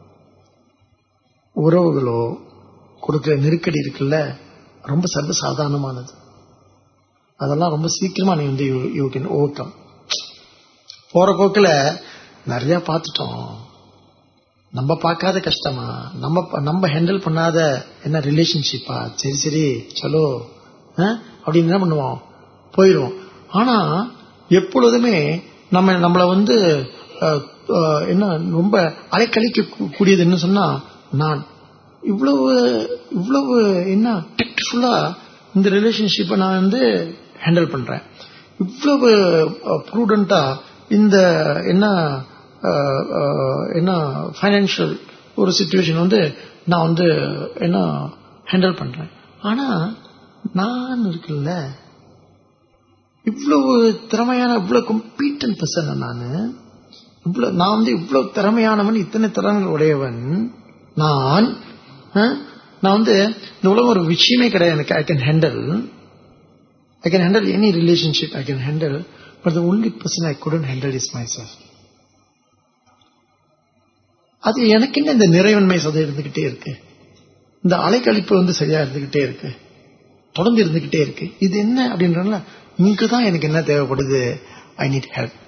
உறவுகளோ கொடுக்கிற நெருக்கடி இருக்குல்ல ரொம்ப சர்வ சாதாரணமானது அதெல்லாம் ரொம்ப சீக்கிரமா நீ வந்து யூ கேன் ஓவர் கம் போற போக்குல நிறைய பார்த்துட்டோம் நம்ம பார்க்காத கஷ்டமா நம்ம ப- நம்ம ஹேண்டில் பண்ணாத என்ன ரிலேஷன்ஷிப்பா சரி சரி சலோ அஹ், அப்படின்னு என்ன பண்ணுவோம் போயிடுவோம் ஆனா எப்பொழுதுமே நம்ம நம்மள வந்து அஹ், அஹ், என்ன ரொம்ப அலைக்கழிக்க கூ- கூடியது என்ன சொன்னா நான் இவ்வளவு இவ்வளவு என்ன டெக்ட்ஃபுல்லா இந்த ரிலேஷன்ஷிப்பை நான் வந்து ஹேண்டில் பண்றேன் இவ்வளவு ப்ரூடண்டா இந்த என்ன அஹ், அஹ், என்ன ஃபைனான்சியல் ஒரு சுச்சுவேஷன் வந்து நான் வந்து என்ன ஹேண்டில் பண்றேன் ஆனா நான் இருக்குல்ல இவ்வளவு திறமையான இவ்வளவு கம்பீட்டன் பர்சன் நான் இவ்வளவு நான் வந்து இவ்வளவு திறமையானவன் இத்தனை திறன்கள் உடையவன் நான் அஹ், நான் வந்து இந்த உலகம் ஒரு விஷயமே கிடையாது எனக்கு I can handle I can handle any relationship I can handle but the only person I couldn't handle is myself அது எனக்கு என்ன இந்த நிறைவன்மை சதை இருந்துகிட்டே இருக்கு இந்த அலைக்கழிப்பு வந்து சரியா இருந்துகிட்டே இருக்கு தொடர்ந்து இருந்துகிட்டே இருக்கு இது என்ன அப்படின்றதுல இங்குதான் எனக்கு என்ன தேவைப்படுது I need help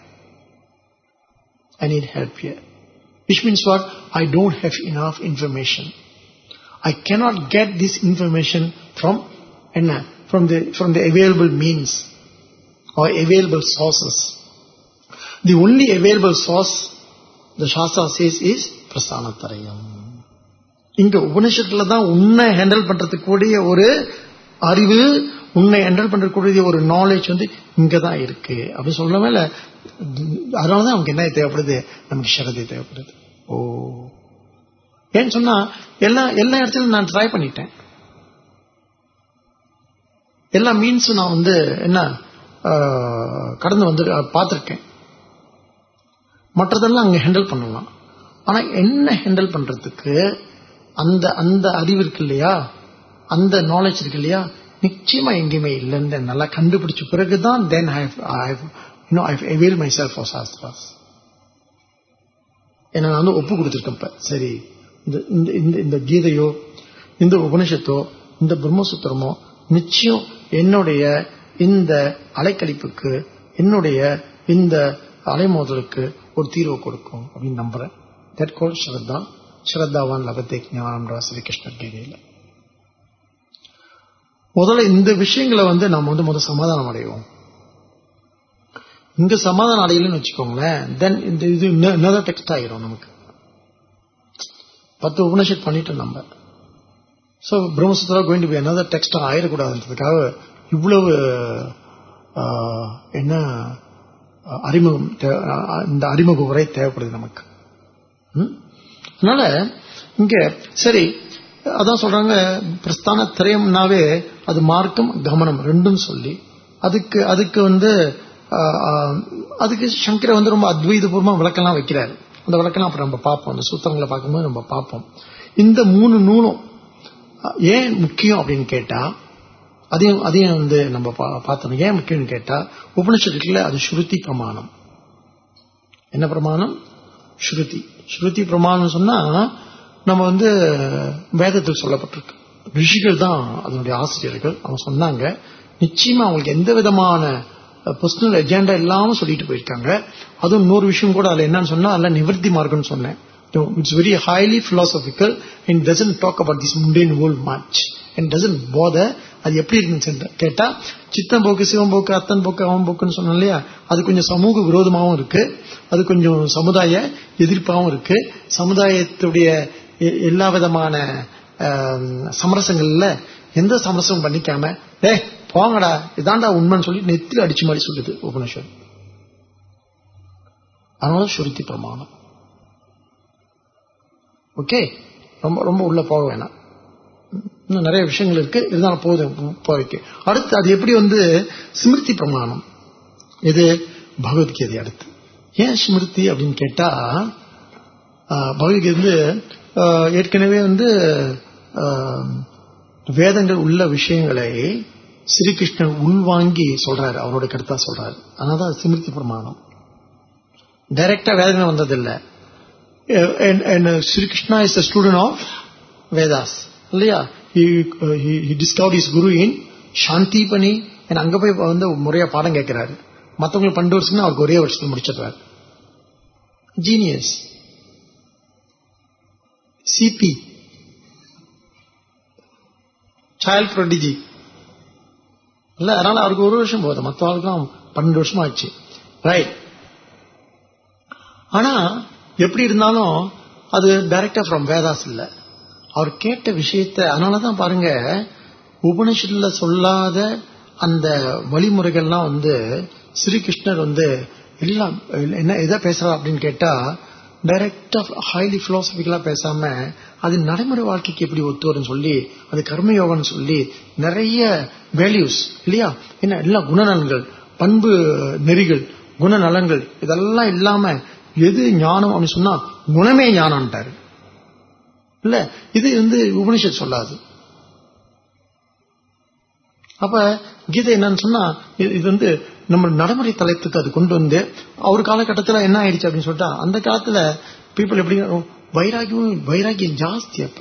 I need help here which means what i don't have enough information i cannot get this information from என்ன from the from the available means or available sources the only available source the shastra says is பிரஸ்தானத்தரயம் இங்க உபனிஷத்துல தான் உன்னை handle பண்றதுக்கு கூடிய ஒரு அறிவு உன்னை ஹேண்டில் பண்றதுக்கூடிய ஒரு நாலேஜ் வந்து இங்க தான் இருக்கு அப்படி சொல்லவே இல்ல அதனாலதான் நமக்கு என்ன தேவைப்படுது நமக்கு ஸ்ரத்தை தேவைப்படுது ஓ ஏன்னு சொன்னா எல்லா எல்லா இடத்துலயும் நான் ட்ரை பண்ணிட்டேன் எல்லா மீன்ஸும் நான் வந்து என்ன ஆஹ், கடந்து வந்து பார்த்துருக்கேன் மற்றதெல்லாம் அங்க ஹேண்டில் பண்ணலாம் ஆனா என்ன ஹேண்டில் பண்றதுக்கு அந்த அந்த அறிவு இருக்கு இல்லையா அந்த நாலேஜ் இருக்கு இல்லையா நிச்சயமா எங்கேயுமே இல்லைன்னு நல்லா கண்டுபிடிச்ச பிறகுதான் then I you know I avail myself for shastras என்ன நான் வந்து ஒப்பு கொடுத்துருக்கேன் இப்ப சரி இந்த இந்த இந்த இந்த கீதையோ இந்த உபனிஷத்தோ இந்த பிரம்மசூத்திரமோ நிச்சயம் என்னுடைய இந்த அலைக்கழிப்புக்கு என்னுடைய இந்த அலைமோதலுக்கு ஒரு தீர்வு கொடுக்கும் அப்படின்னு நம்புறேன் தட் கோல் ஸ்ரத்தா ஸ்ரத்தாவான் லபத்தே ஞானம்ன்றா ஸ்ரீகிருஷ்ணர் கீதையில முதல்ல இந்த விஷயங்களை வந்து நம்ம வந்து முதல் சமாதானம் அடைவோம் இங்க சமாதானம் அடையலன்னு வச்சுக்கோங்களேன் தென் இந்த இது இன்னொரு டெக்ஸ்ட் ஆயிரும் நமக்கு பத்து உபனிஷத் பண்ணிட்டோம் நம்ம so Brahmasutra going to be another text ஆயிடக்கூடாதுன்றதுக்காக இவ்வளவு ஆஹ், என்ன ஆஹ், அறிமுகம் தே- ஆஹ், இந்த அறிமுக உரை தேவைப்படுது நமக்கு ம்? அதனால இங்க சரி அதான் சொல்றாங்க பிரஸ்தான திரயம்னாவே அது மார்க்கம் கமனம் ரெண்டும் சொல்லி அதுக்கு அதுக்கு வந்து ஆஹ், ஆஹ், அதுக்கு சங்கர வந்து ரொம்ப அத்வைதபூர்வமா விளக்கெல்லாம் வைக்கிறாரு அந்த விளக்கெல்லாம் அப்புறம் நம்ம பார்ப்போம் அந்த சூத்திரங்களை பார்க்கும்போது நம்ம பார்ப்போம் இந்த மூணு நூலும் அஹ், ஏன் முக்கியம் அப்படின்னு கேட்டா அதையும் அதையும் வந்து நம்ம பா- பார்த்தோம் ஏன் முக்கியம்னு கேட்டா உபனிஷத்துக்குள்ள அது ஸ்ருதி பிரமாணம் என்ன பிரமாணம் ஸ்ருதி ஸ்ருதி பிரமாணம் சொன்னா நம்ம வந்து வேதத்தில் சொல்லப்பட்டிருக்கு ரிஷிகள் தான் அதனுடைய ஆசிரியர்கள் அவங்க சொன்னாங்க நிச்சயமா அவங்களுக்கு எந்த விதமான பர்சனல் எஜெண்டா இல்லாம சொல்லிட்டு போயிருக்காங்க அதுவும் இன்னொரு விஷயம் கூட அதுல என்னன்னு சொன்னா அதுல நிவர்த்தி மார்க்கம்னு சொன்னேன் it's very highly philosophical and doesn't talk about this mundane world much and doesn't bother அது எப்படி இருந்துச்சு கேட்டா சித்தம் போக்கு சிவம் போக்கு அத்தன் போக்கு அவன் போக்குன்னு சொன்னோம் இல்லையா அது கொஞ்சம் சமூக விரோதமாகவும் இருக்கு அது கொஞ்சம் சமுதாய எதிர்ப்பாகவும் இருக்கு சமுதாயத்துடைய எ- எல்லா விதமான ஆம், சமரசங்கள்ல எந்த சமரசமும் பண்ணிக்காம ஏ போங்கடா இதாண்டா உண்மைன்னு சொல்லி நெத்தில அடிச்சு மாதிரி சொல்லுது உபனிஷத் அதனால சுருத்தி பிரமாணம் ஓகே ரொம்ப ரொம்ப உள்ள போக வேணாம் இன்னும் நிறைய விஷயங்கள் இருக்கு இருந்தாலும் போதும் இப்போதைக்கு அடுத்து அது எப்படி வந்து ஸ்மிருதி பிரமாணம் இது பகவத்கீதை அடுத்து ஏன் ஸ்மிருதி அப்படின்னு கேட்டா ஆஹ், பகவத்கீதை வந்து ஆஹ், ஏற்கனவே வந்து ஆஹ், வேதங்கள் உள்ள விஷயங்களை ஸ்ரீகிருஷ்ணன் உள்வாங்கி சொல்றாரு அவரோட கருத்தா சொல்றாரு அதனால ஸ்மிருதி பிரமாணம் டைரக்டா வேதங்கள் வந்ததில்லை Uh, and, and uh, Sri Krishna is a student of Vedas. இல்லையா he, uh, he, he discovered his guru in சாந்திபனி and அங்க போய் வந்து முறையா பாடம் கேட்கிறாரு மத்தவங்களுக்கு பன்னெண்டு வருஷம் அவருக்கு ஒரே வருஷத்துல முடிச்சிடுறாரு ஜீனியஸ் சிபி சைல்ட் ப்ரொடிஜி இல்ல அதனால அவருக்கு ஒரு வருஷம் போகுது மற்ற ஆளுக்கும் பன்னெண்டு வருஷம் ஆச்சு ரைட் ஆனா எப்படி இருந்தாலும் அது டைரக்டா ஃப்ரம் வேதாஸ் இல்ல அவர் கேட்ட விஷயத்த அதனாலதான் பாருங்க உபனிஷத்துல சொல்லாத அந்த வழிமுறைகள்லாம் வந்து ஸ்ரீகிருஷ்ணர் வந்து எல்லாம் என்ன எதை பேசுறா அப்படின்னு கேட்டா டைரக்டா ஹைலி பிலாசபிக்கலா பேசாம அது நடைமுறை வாழ்க்கைக்கு எப்படி ஒத்து வரும்னு சொல்லி அது கர்மயோகம்னு சொல்லி நிறைய வேல்யூஸ் இல்லையா என்ன எல்லா குணநலன்கள் பண்பு நெறிகள் குணநலன்கள் இதெல்லாம் இல்லாம எது ஞானம் அப்படின்னு சொன்னா குணமே ஞானம்ட்டாரு இல்ல இது வந்து உபனிஷத் சொல்லாது அப்ப கீதை என்னன்னு சொன்னா இது வந்து நம்ம நடைமுறை தளத்துக்கு அது கொண்டு வந்து அவர் காலகட்டத்தில் என்ன ஆயிடுச்சு அப்படின்னு சொல்லிட்டா அந்த காலத்துல பீப்புள் எப்படி வைராகியம் வைராகியம் ஜாஸ்தி அப்ப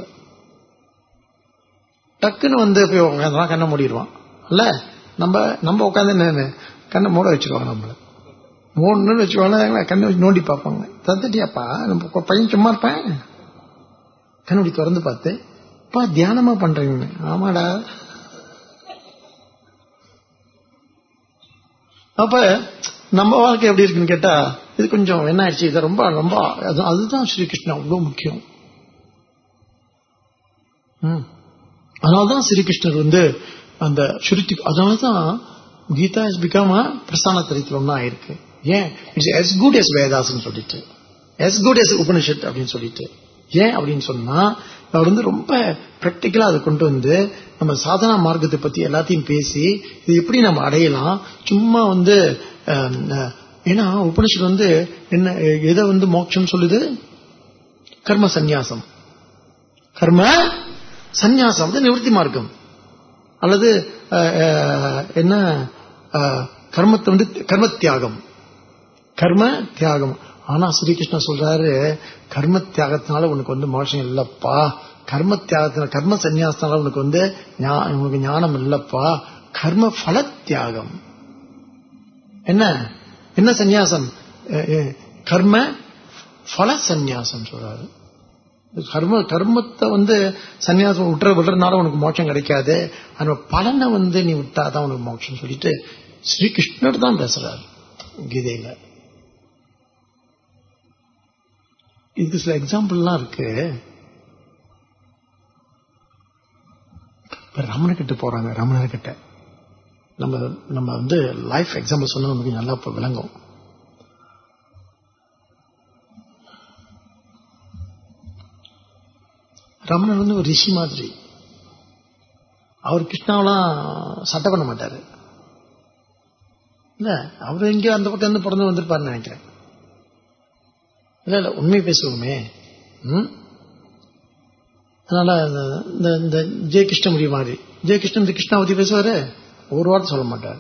டக்குன்னு வந்து போய் உட்காந்து கண்ணை மூடிடுவான் இல்ல நம்ம நம்ம உட்காந்து கண்ணை மூட வச்சிருவாங்க நம்மள மூணுன்னு வச்சுக்கோங்க கண்ணை வச்சு நோண்டி பார்ப்பாங்க தந்துட்டியாப்பா நம்ம பையன் சும்மா இருப்பேன் கண்ணுடி திறந்து பார்த்து பா தியானமா பண்றீங்க ஆமாடா அப்ப நம்ம வாழ்க்கை எப்படி இருக்குன்னு கேட்டா இது கொஞ்சம் என்ன ஆயிடுச்சு இது ரொம்ப ரொம்ப அதுதான் ஸ்ரீகிருஷ்ணன் அவ்வளவு முக்கியம் அதனால்தான் ஸ்ரீகிருஷ்ணர் வந்து அந்த சுருத்தி அதனாலதான் கீதா இஸ் பிகம் பிரசான தரித்திரம் ஒன்னா ஆயிருக்கு ஏன் இட்ஸ் எஸ் குட் எஸ் வேதாஸ்ன்னு சொல்லிட்டு எஸ் குட் எஸ் உபனிஷத் அப்படின்னு சொல்லிட்டு ஏன் அப்படின்னு சொன்னா அவர் வந்து ரொம்ப பிராக்டிக்கலா அதை கொண்டு வந்து நம்ம சாதனா மார்க்கத்தை பத்தி எல்லாத்தையும் பேசி இது எப்படி நம்ம அடையலாம் சும்மா வந்து ஏன்னா உபனிஷத் வந்து என்ன எதை வந்து மோட்சம் சொல்லுது கர்ம சந்நியாசம் கர்ம சந்நியாசம் வந்து நிவர்த்தி மார்க்கம் அல்லது என்ன கர்மத்தை வந்து கர்ம தியாகம் கர்ம தியாகம் ஆனா ஸ்ரீகிருஷ்ணன் சொல்றாரு கர்ம தியாகத்தினால உனக்கு வந்து மோஷம் இல்லப்பா கர்ம தியாகத்தினால கர்ம சந்நியாசத்தினால உனக்கு வந்து உனக்கு ஞானம் இல்லப்பா கர்ம பல தியாகம் என்ன என்ன சந்நியாசம் கர்ம பல சந்நியாசம் சொல்றாரு கர்ம கர்மத்தை வந்து சன்னியாசம் விட்டுற விடுறதுனால உனக்கு மோட்சம் கிடைக்காது அந்த பலனை வந்து நீ விட்டாதான் உனக்கு மோட்சம் சொல்லிட்டு ஸ்ரீகிருஷ்ணர் தான் பேசுறாரு கீதையில இதுக்கு சில எக்ஸாம்பிள்லாம் இருக்கு ரமணக்கிட்ட போறாங்க ரமணர்கிட்ட நம்ம நம்ம வந்து லைஃப் எக்ஸாம்பிள் சொன்னா நமக்கு நல்லா விளங்கும் ரமணர் வந்து ஒரு ரிஷி மாதிரி அவர் கிருஷ்ணாவெல்லாம் சட்டை பண்ண மாட்டாரு இல்ல அவர் எங்கேயோ அந்த பக்கம் இருந்து பிறந்து வந்திருப்பாருன்னு நினைக்கிறேன் இல்ல இல்ல உண்மை பேசுவோமே ம் அதனால இந்த இந்த ஜெய கிருஷ்ணமுடி மாதிரி ஜெய கிருஷ்ணன் இந்த கிருஷ்ணாவதி பேசுவாரு ஒரு வார்த்தை சொல்ல மாட்டார்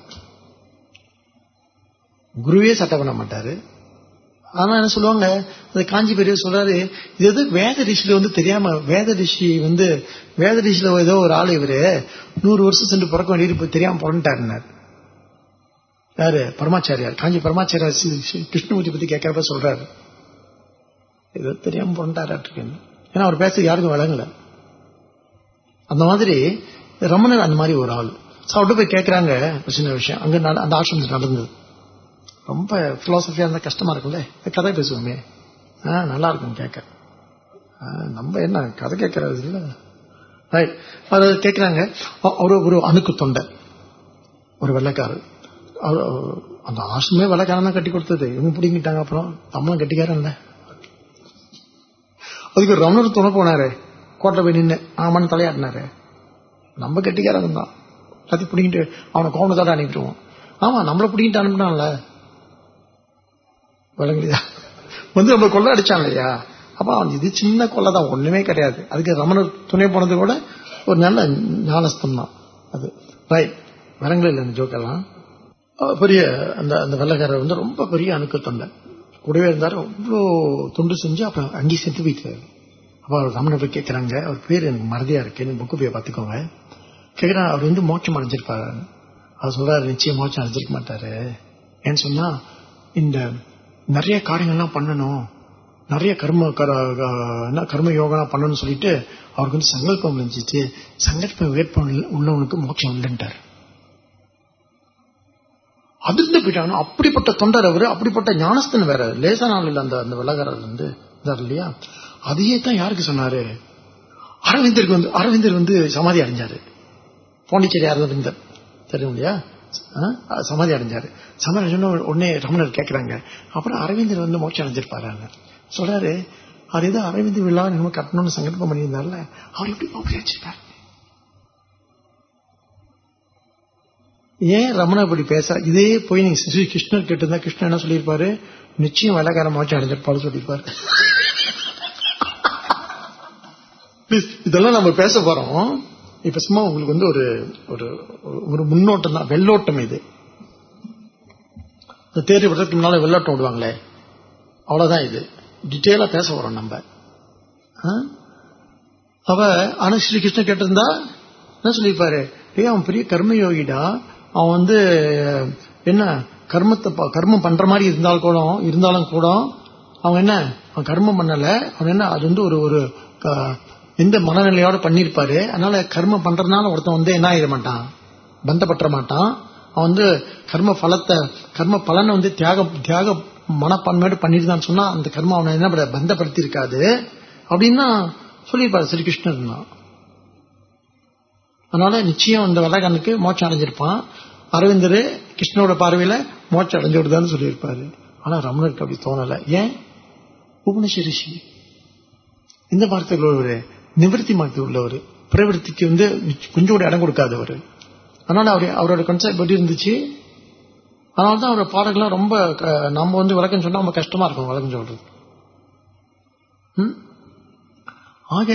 குருவே சட்டை பண்ண மாட்டாரு ஆனா என்ன சொல்லுவாங்க அந்த காஞ்சி பெரியவர் சொல்றாரு இது எது வேத ரிஷில வந்து தெரியாம வேத ரிஷி வந்து வேத ரிஷில ஏதோ ஒரு ஆள் இவரு நூறு வருஷம் சென்று பிறக்க வேண்டியது இப்ப தெரியாம பிறந்துட்டாருனார் யாரு பரமாச்சாரியார் காஞ்சி பரமாச்சாரியார் கிருஷ்ணமூர்த்தி பத்தி கேட்கறப்ப சொல்றாரு ஏதோ தெரியாம பிறந்தாராட்டு ஏன்னா அவர் பேச யாருக்கும் வழங்கல அந்த மாதிரி ரமணன் அந்த மாதிரி ஒரு ஆள் அவர்கிட்ட போய் கேட்கறாங்க சின்ன விஷயம் அங்க அந்த ஆசிரமத்தில் நடந்தது ரொம்ப பிலாசபியா இருந்தா கஷ்டமா இருக்குல்ல கதை பேசுவோமே நல்லா இருக்கும் கேட்க நம்ம என்ன கதை கேட்கறது இல்ல ரைட் அது கேட்கிறாங்க ஒரு ஒரு அணுக்கு தொண்டை ஒரு வெள்ளைக்காரர் அந்த ஆசிரமே வெள்ளைக்காரன் தான் கட்டி கொடுத்தது இவங்க பிடிங்கிட்டாங்க அப்புறம் தமிழும் கட்டிக்காரன் இல்ல அதுக்கு ரமணர் துணை போனாரு கோட்டை போய் நின்று ஆமான்னு தலையாட்டினாரு நம்ம கட்டிக்காரன் தான் எல்லாத்தையும் பிடிங்கிட்டு அவனை கோவணத்தோட அனுப்பிடுவோம் ஆமா நம்மளை பிடிங்கிட்டு அனுப்பினான்ல விளங்குலையா வந்து நம்ம கொள்ள அடிச்சான் இல்லையா அப்ப அவன் இது சின்ன கொள்ளை தான் ஒண்ணுமே கிடையாது அதுக்கு ரமணர் துணை போனது கூட ஒரு நல்ல ஞானஸ்தம் தான் அது ரைட் விளங்கல இல்லை இந்த ஜோக்கெல்லாம் பெரிய அந்த அந்த வெள்ளக்காரர் வந்து ரொம்ப பெரிய அணுக்கள் தொண்டை கூடவே இருந்தாரு அவ்வளோ தொண்டு செஞ்சு அப்புறம் அங்கேயும் செத்து போயிட்டாரு அப்ப அவர் ரமணர் போய் கேட்கறாங்க அவர் பேர் எனக்கு மறதியா இருக்கு புக்கு போய் பார்த்துக்கோங்க கேட்கிறான் அவர் வந்து மோட்சம் அடைஞ்சிருப்பாரு அவர் சொல்றாரு நிச்சயம் மோட்சம் அடைஞ்சிருக்க மாட்டாரு ஏன்னு சொன்னா இந்த நிறைய காரியங்கள்லாம் பண்ணணும் நிறைய கர்ம கர- க- என்ன கர்ம யோகனா பண்ணணும்னு சொல்லிட்டு அவருக்கு வந்து சங்கல்பம் இருந்துச்சு சங்கல்பம் வேட்பம் உள்ளவனுக்கு மோட்சம் இல்லைன்ட்டார் அதிர்ந்து போயிட்டாங்க அப்படிப்பட்ட தொண்டர் அவரு அப்படிப்பட்ட ஞானஸ்தன் வேற லேசான ஆள் இல்ல அந்த அந்த வெள்ளக்காரர் வந்து இருந்தார் இல்லையா அதையே தான் யாருக்கு சொன்னாரு அரவிந்தருக்கு வந்து அரவிந்தர் வந்து சமாதி அடைஞ்சாரு பாண்டிச்சேரி அரவிந்தர் தெரியும் இல்லையா ஆ? சமாதி அடைஞ்சாரு சமாதி அடைஞ்சோன்னு உடனே ரமணர் கேட்கறாங்க அப்புறம் அரவிந்தர் வந்து மோட்சம் அடைஞ்சிருப்பாரு சொல்றாரு அவர் ஏதோ அரவிந்த் விழா நம்ம கட்டணும்னு சங்கல்பம் பண்ணியிருந்தார்ல அவர் எப்படி மோட்சம் அடைச்சிருப்பாரு ஏன் ரமணா இப்படி பேச இதே போய் நீங்க ஸ்ரீ கிருஷ்ணர் கேட்டிருந்தா கிருஷ்ணன் என்ன சொல்லியிருப்பாரு நிச்சயம் வெள்ளக்கார மோட்சம் அடைஞ்சிருப்பாரு சொல்லியிருப்பாரு Please, இதெல்லாம் நம்ம பேச போறோம் இப்ப சும்மா உங்களுக்கு வந்து ஒரு ஒரு ஒரு முன்னோட்டம் தான் வெள்ளோட்டம் இது இந்த தேர்வு விடுறதுக்கு முன்னால வெள்ளோட்டம் விடுவாங்களே அவ்வளவுதான் இது டீட்டெயிலா பேச போறோம் நம்ம ஆ? அவ ஆனா ஸ்ரீ கிருஷ்ணன் கேட்டிருந்தா என்ன சொல்லியிருப்பாரு ஏய் அவன் பெரிய கர்மயோகிடா அவன் வந்து என்ன கர்மத்தை ப- கர்மம் பண்ற மாதிரி இருந்தால் கூட இருந்தாலும் கூட அவன் என்ன அவன் கர்மம் பண்ணல அவன் என்ன அது வந்து ஒரு ஒரு க- எந்த மனநிலையோட பண்ணியிருப்பாரு அதனால கர்மம் பண்றதுனால ஒருத்தன் வந்து என்ன ஆயிட மாட்டான் பந்தப்பற்ற மாட்டான் அவன் வந்து கர்ம பலத்தை கர்ம பலனை வந்து தியாக தியாக மனப்பான்மையோடு பண்ணிருந்தான்னு சொன்னா அந்த கர்மம் அவனை என்ன பண்ண- பந்தப்படுத்தி இருக்காது அப்படின்னா சொல்லியிருப்பாரு ஸ்ரீகிருஷ்ணர் தான் அதனால நிச்சயம் அந்த வெள்ளக்காரனுக்கு மோட்சம் அடைஞ்சிருப்பான் அரவிந்தர் கிருஷ்ணனோட பார்வையில மோட்சம் அடைஞ்சு விடுதான்னு சொல்லியிருப்பாரு ஆனா ரமணருக்கு அப்படி தோணல ஏன் உபனிஷ ரிஷி இந்த வார்த்தைகள் உள்ளவர் நிவர்த்தி மார்க்கத்தில் உள்ளவர் பிரவருத்திக்கு வந்து கொஞ்சம் கூட இடம் கொடுக்காதவர் அதனால அவர் அவரோட கன்செப்ட் எப்படி இருந்துச்சு அதனால தான் அவரோட பாடல்கள்லாம் ரொம்ப க- நம்ம வந்து விளக்கம் சொன்னா ரொம்ப கஷ்டமா இருக்கும் விளக்கம் சொல்றது ம்? ஆக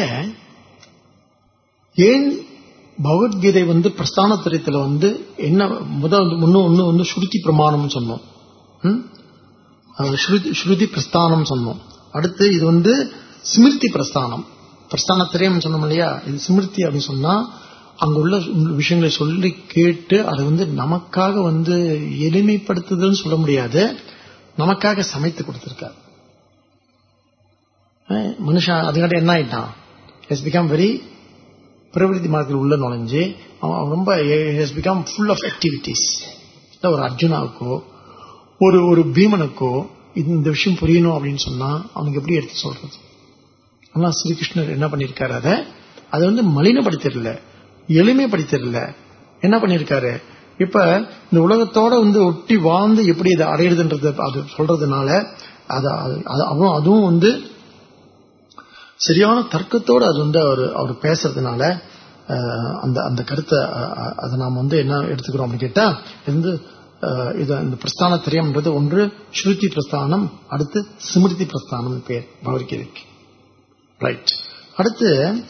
ஏன் பகவத்கீதை வந்து பிரஸ்தான திரயத்துல வந்து என்ன முத வந்து முன்ன ஒண்ணு வந்து ஸ்ருதி பிரமாணம் சொன்னோம் ம்? அது ஸ்ருதி ஸ்ருதி பிரஸ்தானம் சொன்னோம் அடுத்து இது வந்து ஸ்மிருதி பிரஸ்தானம் பிரஸ்தான திரயம் சொன்னோம் இல்லையா இது ஸ்மிருதி அப்படின்னு சொன்னா அங்க உள்ள விஷயங்களை சொல்லி கேட்டு அதை வந்து நமக்காக வந்து எளிமைப்படுத்துதல்னு சொல்ல முடியாது நமக்காக சமைத்து கொடுத்திருக்காரு அஹ் மனுஷன் அதுக்காட்டி என்ன ஆயிட்டான் ஹஸ் பிகம் வெரி பிரவிருத்தி மார்க்கத்தில் உள்ள நுழைஞ்சு அவன் அவன் ரொம்ப has become full of activities ஒரு அர்ஜுனாவுக்கோ ஒரு ஒரு பீமனுக்கோ இது- இந்த விஷயம் புரியணும் அப்படின்னு சொன்னா அவனுக்கு எப்படி எடுத்து சொல்றது ஆனா ஸ்ரீகிருஷ்ணர் என்ன பண்ணிருக்காரு அதை அதை வந்து மலினப்படுத்திடல எளிமைப்படுத்திடல என்ன பண்ணிருக்காரு இப்ப இந்த உலகத்தோட வந்து ஒட்டி வாழ்ந்து எப்படி இதை அடையிறதுன்றது அது சொல்றதுனால அது அது- அது- அதுவும் அதுவும் வந்து சரியான தர்க்கத்தோடு அது வந்து அவர் அவர் பேசுறதுனால அஹ், அந்த அந்த கருத்தை அஹ், அஹ், அதை நாம் வந்து என்ன எடுத்துக்கிறோம் அப்படின்னு கேட்டா இது வந்து அஹ், இது இந்த பிரஸ்தான திரியம்ன்றது ஒன்று ஸ்ருதி பிரஸ்தானம் அடுத்து ஸ்மிருதி பிரஸ்தானம் பேர் பகவத்கீதைக்கு ரைட் அடுத்து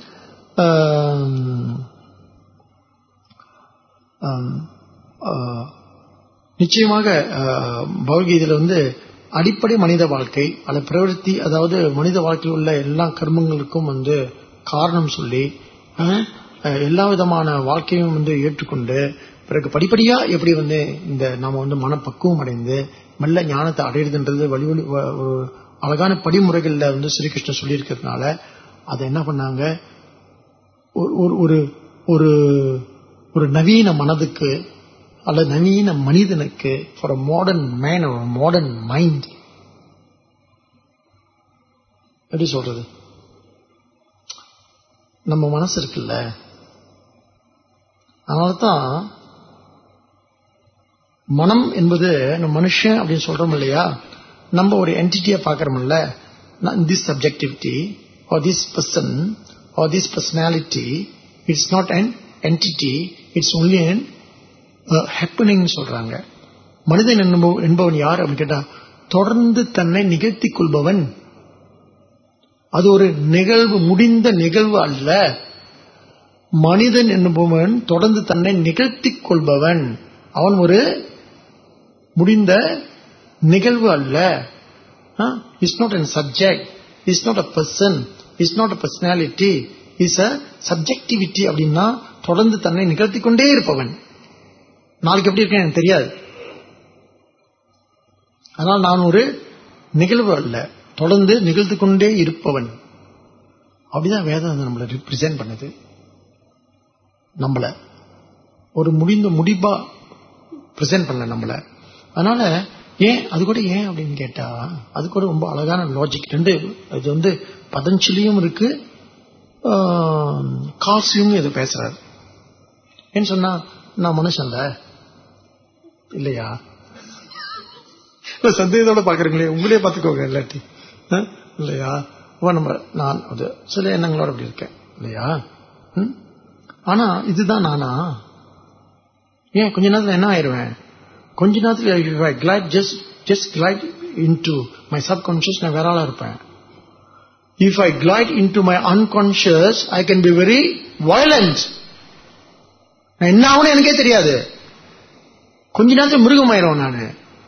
ஆம், ஆம், ஆஹ், நிச்சயமாக ஆஹ், பகவத்கீதையில வந்து அடிப்படை மனித வாழ்க்கை அல்ல பிரவருத்தி அதாவது மனித வாழ்க்கையில் உள்ள எல்லா கர்மங்களுக்கும் வந்து காரணம் சொல்லி ஆஹ், ஆஹ், எல்லா விதமான வாழ்க்கையும் வந்து ஏற்றுக்கொண்டு பிறகு படிப்படியா எப்படி வந்து இந்த நாம வந்து மனப்பக்குவம் அடைந்து மெல்ல ஞானத்தை அடையிறதுன்றது வழி வழி வ- ஒரு அழகான படிமுறைகள்ல வந்து ஸ்ரீகிருஷ்ணர் சொல்லியிருக்கிறதுனால அதை என்ன பண்ணாங்க ஒரு- ஒரு ஒரு ஒரு ஒரு நவீன மனதுக்கு அல்லது நவீன மனிதனுக்கு ஃபார் மாடர்ன் மேன் ஒரு மாடர்ன் மைண்ட் எப்படி சொல்றது நம்ம மனசு இருக்குல்ல அதனால தான் மனம் என்பது நம்ம மனுஷன் அப்படின்னு சொல்றோம் இல்லையா நம்ம ஒரு என்டிட்டியை பார்க்கறோம்ல this subjectivity or this person or this personality it's not an entity it's only an happening சொல்றாங்க மனிதன் என்பவ- என்பவன் யார் அப்படின்னு கேட்டா தொடர்ந்து தன்னை நிகழ்த்திக் கொள்பவன் அது ஒரு நிகழ்வு முடிந்த நிகழ்வு அல்ல மனிதன் என்பவன் தொடர்ந்து தன்னை நிகழ்த்திக் கொள்பவன் அவன் ஒரு முடிந்த நிகழ்வு அல்ல is not an subject is not a person is not a personality is a subjectivity அப்படின்னா தொடர்ந்து தன்னை நிகழ்த்திக் கொண்டே இருப்பவன் நாளைக்கு எப்படி இருக்கேன் எனக்கு தெரியாது அதனால் நான் ஒரு நிகழ்வு அல்ல தொடர்ந்து நிகழ்ந்து கொண்டே இருப்பவன் அப்படிதான் வேதம் வந்து நம்மளை ரிப்ரசென்ட் பண்ணுது நம்மள ஒரு முடிந்த முடிவா பிரசன்ட் பண்ணல நம்மள அதனால ஏன் அது கூட ஏன் அப்படின்னு கேட்டா அது கூட ரொம்ப அழகான லாஜிக் ரெண்டு இது வந்து பதஞ்சலியும் இருக்கு காசியும் இது பேசுறாரு ஏன்னு சொன்னா நான் மனுஷன்ல இல்லையா இல்ல சந்தேகத்தோட பாக்குறீங்களே உங்களே பாத்துக்கோங்க இல்லாட்டி ஆ? இல்லையா அப்ப நம்ம நான் அது சில எண்ணங்களோட அப்படி இருக்கேன் இல்லையா ம்? ஆனா இதுதான் நானா ஏன் கொஞ்ச நேரத்துல என்ன ஆயிருவேன் கொஞ்ச நேரத்துல glide just just glide into my subconscious நான் வேற ஆளா இருப்பேன் if I glide into my unconscious I can be very violent நான் என்ன ஆகணும் எனக்கே தெரியாது கொஞ்ச நேரத்துல மிருகம் ஆயிரும் நானு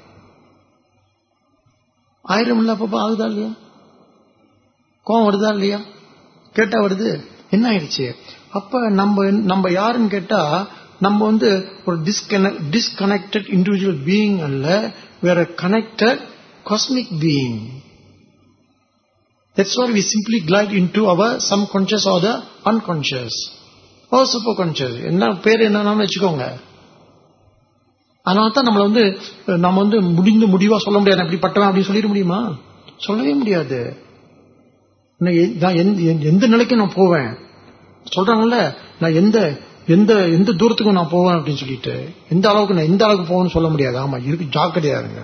ஆயிரம் இல்ல அப்பப்ப ஆகுதா இல்லையா கோவம் வருதா இல்லையா கேட்டா வருது என்ன ஆயிடுச்சு அப்ப நம்ம நம்ம யாருன்னு கேட்டா நம்ம வந்து ஒரு டிஸ்கனெக்ட் டிஸ்கனெக்டட் இண்டிவிஜுவல் பீயிங் அல்ல வேற connected cosmic being That's why we simply glide into our subconscious or the unconscious or superconscious. என்ன பேர் என்னன்னு வச்சுக்கோங்க அதனால தான் நம்மள வந்து நம்ம வந்து முடிந்து முடிவா சொல்ல முடியாது நான் இப்படிப்பட்டவன் அப்படின்னு சொல்லிட முடியுமா சொல்லவே முடியாது நான் எ- நான் எந்த- எந்த- எந்த நிலைக்கு நான் போவேன் சொல்றாங்கல்ல நான் எந்த எந்த எந்த தூரத்துக்கும் நான் போவேன் அப்படின்னு சொல்லிட்டு எந்த அளவுக்கு நான் எந்த அளவுக்கு போவேன்னு சொல்ல முடியாது ஆமா இருக்கு ஜாக்கிரதையா இருங்க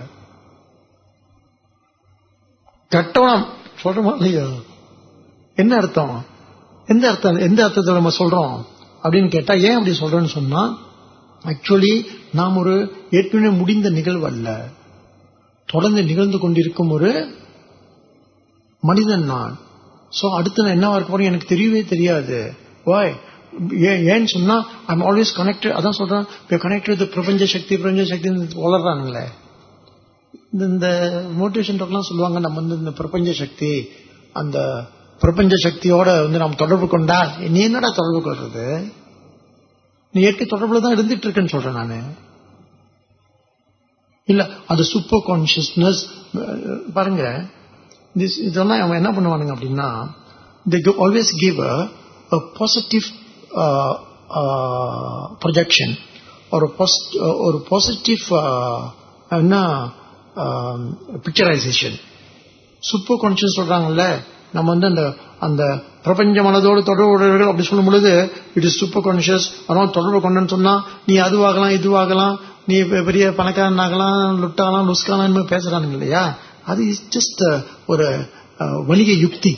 கெட்டவனா சொல்றோமா இல்லையா என்ன அர்த்தம் எந்த அர்த்தம் எந்த அர்த்தத்தை நம்ம சொல்றோம் அப்படின்னு கேட்டா ஏன் அப்படி சொல்றேன்னு சொன்னா ஆக்சுவலி நாம் ஒரு ஏற்கனவே முடிந்த நிகழ்வு அல்ல தொடர்ந்து நிகழ்ந்து கொண்டிருக்கும் ஒரு மனிதன் நான் சோ அடுத்து நான் என்னவா இருக்க போறேன் எனக்கு தெரியவே தெரியாது வாய் ஏன் ஏன்னு சொன்னா ஐம் ஆல்வேஸ் கனெக்டட் அதான் சொல்றேன் கனெக்டட் பிரபஞ்ச சக்தி பிரபஞ்ச சக்தி வளர்றானுங்களே இந்த இந்த மோட்டிவேஷன் டாக்லாம் சொல்லுவாங்க நம்ம வந்து இந்த பிரபஞ்ச சக்தி அந்த பிரபஞ்ச சக்தியோட வந்து நாம் தொடர்பு கொண்டா நீ என்னடா தொடர்பு கொள்றது நீ இயற்கை தொடர்புல தான் இருந்துட்டு இருக்கேன்னு சொல்றேன் நானு இல்ல அது சூப்பர் கான்சியஸ்னஸ் பாருங்க this இதெல்லாம் அவன் என்ன பண்ணுவானுங்க அப்படின்னா they go- always give a, a positive uh, uh, projection or a post- uh, ஒரு பாசிட்டிவ் என்ன பிக்சரைசேஷன் சூப்பர் கான்சியஸ் சொல்றாங்கல்ல நம்ம வந்து அந்த அந்த பிரபஞ்ச மனதோடு தொடர்புடையவர்கள் அப்படி சொல்லும் பொழுது இட் இஸ் சூப்பர் கான்சியஸ் அதனால தொடர்பு கொண்டேன்னு சொன்னா நீ அதுவாகலாம் இதுவாகலாம் நீ பெ- பெரிய பணக்காரன் ஆகலாம் லுட்டாகலாம் லுஸ்காலாம் பேசுறானுங்க இல்லையா அது இஸ் ஜஸ்ட் ஒரு அஹ், வணிக யுக்தி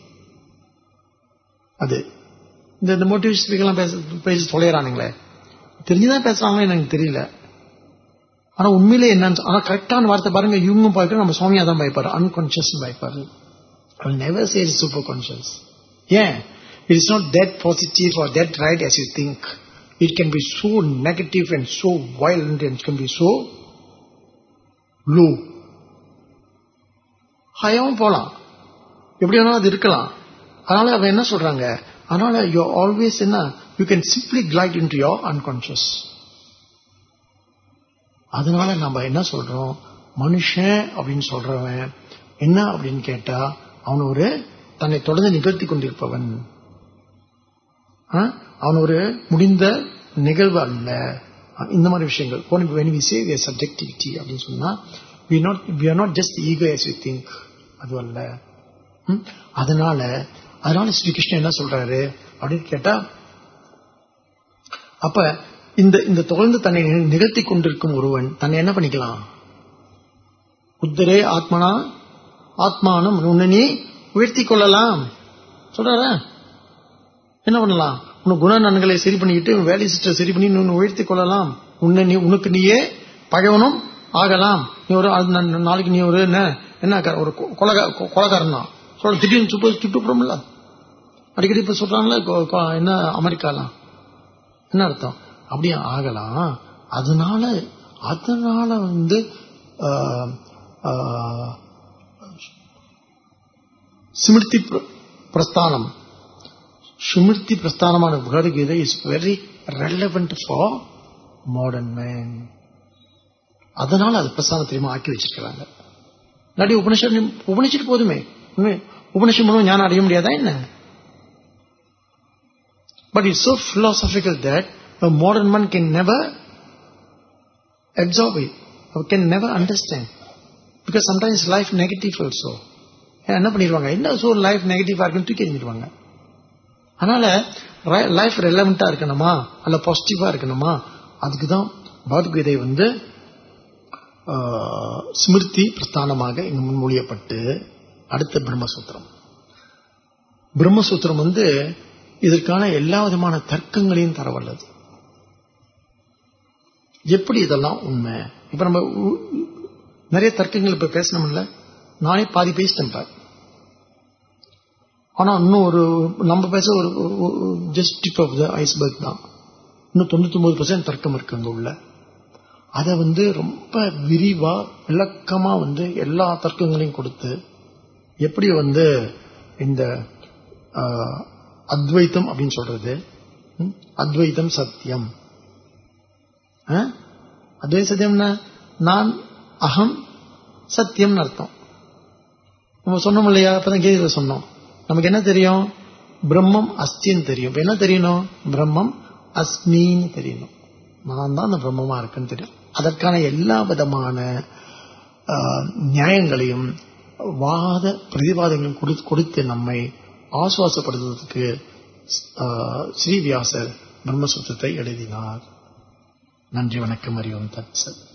அது இந்த இந்த மோட்டிவேஷன் ஸ்பீக்கர்லாம் பேச பேசி தொலைகிறானுங்களே தெரிஞ்சுதான் பேசுறாங்களே எனக்கு தெரியல ஆனா உண்மையிலே என்னன்னு ஆனா கரெக்டான வார்த்தை பாருங்க இவங்களும் பார்க்க நம்ம சுவாமியா தான் பயப்பாரு அன்கான்சியஸ் பயப்பாரு I will never say it's super conscious. Yeah, it is not that positive or that right as you think. It can be so negative and so violent and it can be so low. ஹையாவும் போலாம் எப்படி வேணாலும் அது இருக்கலாம் அதனால அவன் என்ன சொல்றாங்க அதனால யூ ஆல்வேஸ் என்ன you can simply glide into your unconscious அதனால நம்ம என்ன சொல்றோம் மனுஷன் அப்படின்னு சொல்றவன் என்ன அப்படின்னு கேட்டா அவன் ஒரு தன்னை தொடர்ந்து நிகழ்த்தி கொண்டிருப்பவன் ஆ? அவன் ஒரு முடிந்த நிகழ்வு அல்ல இந்த மாதிரி விஷயங்கள் when we say we are subjectivity அப்படின்னு சொன்னா we not we are not just ego as we think அது அல்ல ம்? அதனால அதனால ஸ்ரீ கிருஷ்ணன் என்ன சொல்றாரு அப்படின்னு கேட்டா அப்ப இந்த இந்த தொடர்ந்து தன்னை நி- நிகழ்த்தி கொண்டிருக்கும் ஒருவன் தன்னை என்ன பண்ணிக்கலாம் உத்தரே ஆத்மனா ஆத்மானம் உன்னை நீ உயர்த்தி கொள்ளலாம் சொல்றாரா என்ன பண்ணலாம் உன் குண நன்களை சரி பண்ணிக்கிட்டு உன் வேலை சிஸ்டர் சரி பண்ணி நீ உன்னை உயர்த்தி கொள்ளலாம் உன்னை நீ உனக்கு நீயே பகைவனும் ஆகலாம் நீ ஒரு அது நா- நாளைக்கு நீ ஒரு என்ன என்ன க- ஒரு கொ- கொலகா- கொ- கொலகாரன் தான் சொல்ல திடீர்னு சுட்டு சுட்டுப்படும்ல அடிக்கடி இப்ப சொல்றாங்களே கொ- கொ- என்ன அமெரிக்காலாம் என்ன அர்த்தம் அப்படியே ஆகலாம் அதனால அதனால வந்து ஆஹ், ஆஹ், ஸ்மிருதி பிர- பிரஸ்தானம் ஸ்மிருதி பிரஸ்தானமான Bhagavad Gita is very relevant for modern man அதனால அது பிரஸ்தானம் தெரியுமா ஆக்கி வச்சிருக்கிறாங்க இல்லாட்டி உபனிஷத் உபனிஷத்து போதுமே உண்மை- உபனிஷத் மூலம் ஞானம் அடைய முடியாதா என்ன but it's so philosophical that a modern man can never absorb it or can never understand because sometimes life negative also ஏன் என்ன பண்ணிடுவாங்க என்ன சோ லைஃப் நெகட்டிவா இருக்குன்னு தூக்கி எறிஞ்சிடுவாங்க அதனால லைஃப் ரெலவெண்டா இருக்கணுமா அல்ல பாசிட்டிவா இருக்கணுமா அதுக்கு தான் பகவத்கீதை வந்து ஆஹ், ஸ்மிருதி பிரஸ்தானமாக இங்கு முன்மொழியப்பட்டு அடுத்த பிரம்மசூத்திரம் பிரம்மசூத்திரம் வந்து இதற்கான எல்லா விதமான தர்க்கங்களையும் தரவல்லது எப்படி இதெல்லாம் உண்மை இப்ப நம்ம உ- நிறைய தர்க்கங்கள் இப்ப பேசணும்ல நானே பாதி பேசிட்டேன் இப்ப. ஆனா இன்னும் ஒரு நம்ம பேச ஒரு just tip of the iceberg தான் இன்னும் தொண்ணூத்தி ஒன்பது தர்க்கம் இருக்கு அங்க உள்ள அதை வந்து ரொம்ப விரிவா விளக்கமா வந்து எல்லா தர்க்கங்களையும் கொடுத்து எப்படி வந்து இந்த ஆஹ், அத்வைத்தம் அப்படின்னு சொல்றது ம், அத்வைத்தம் சத்தியம் ஆ? அத்வைத சத்தியம்னா நான் அகம் சத்தியம்னு அர்த்தம் நம்ம சொன்னோம் இல்லையா அப்பதான் கீதையில சொன்னோம் நமக்கு என்ன தெரியும் பிரம்மம் அஸ்தின்னு தெரியும் இப்ப என்ன தெரியணும் பிரம்மம் அஸ்மின்னு தெரியணும் நான் தான் அந்த பிரம்மமா இருக்குன்னு தெரியும் அதற்கான எல்லா விதமான ஆ, நியாயங்களையும் வாத பிரதிவாதங்களையும் கொடு- கொடுத்து நம்மை ஆசுவாசப்படுத்துவதற்கு ஆ, ஸ்ரீவியாசர் பிரம்மசூத்திரத்தை எழுதினார் நன்றி வணக்கம் அறிவோம் தத் சத்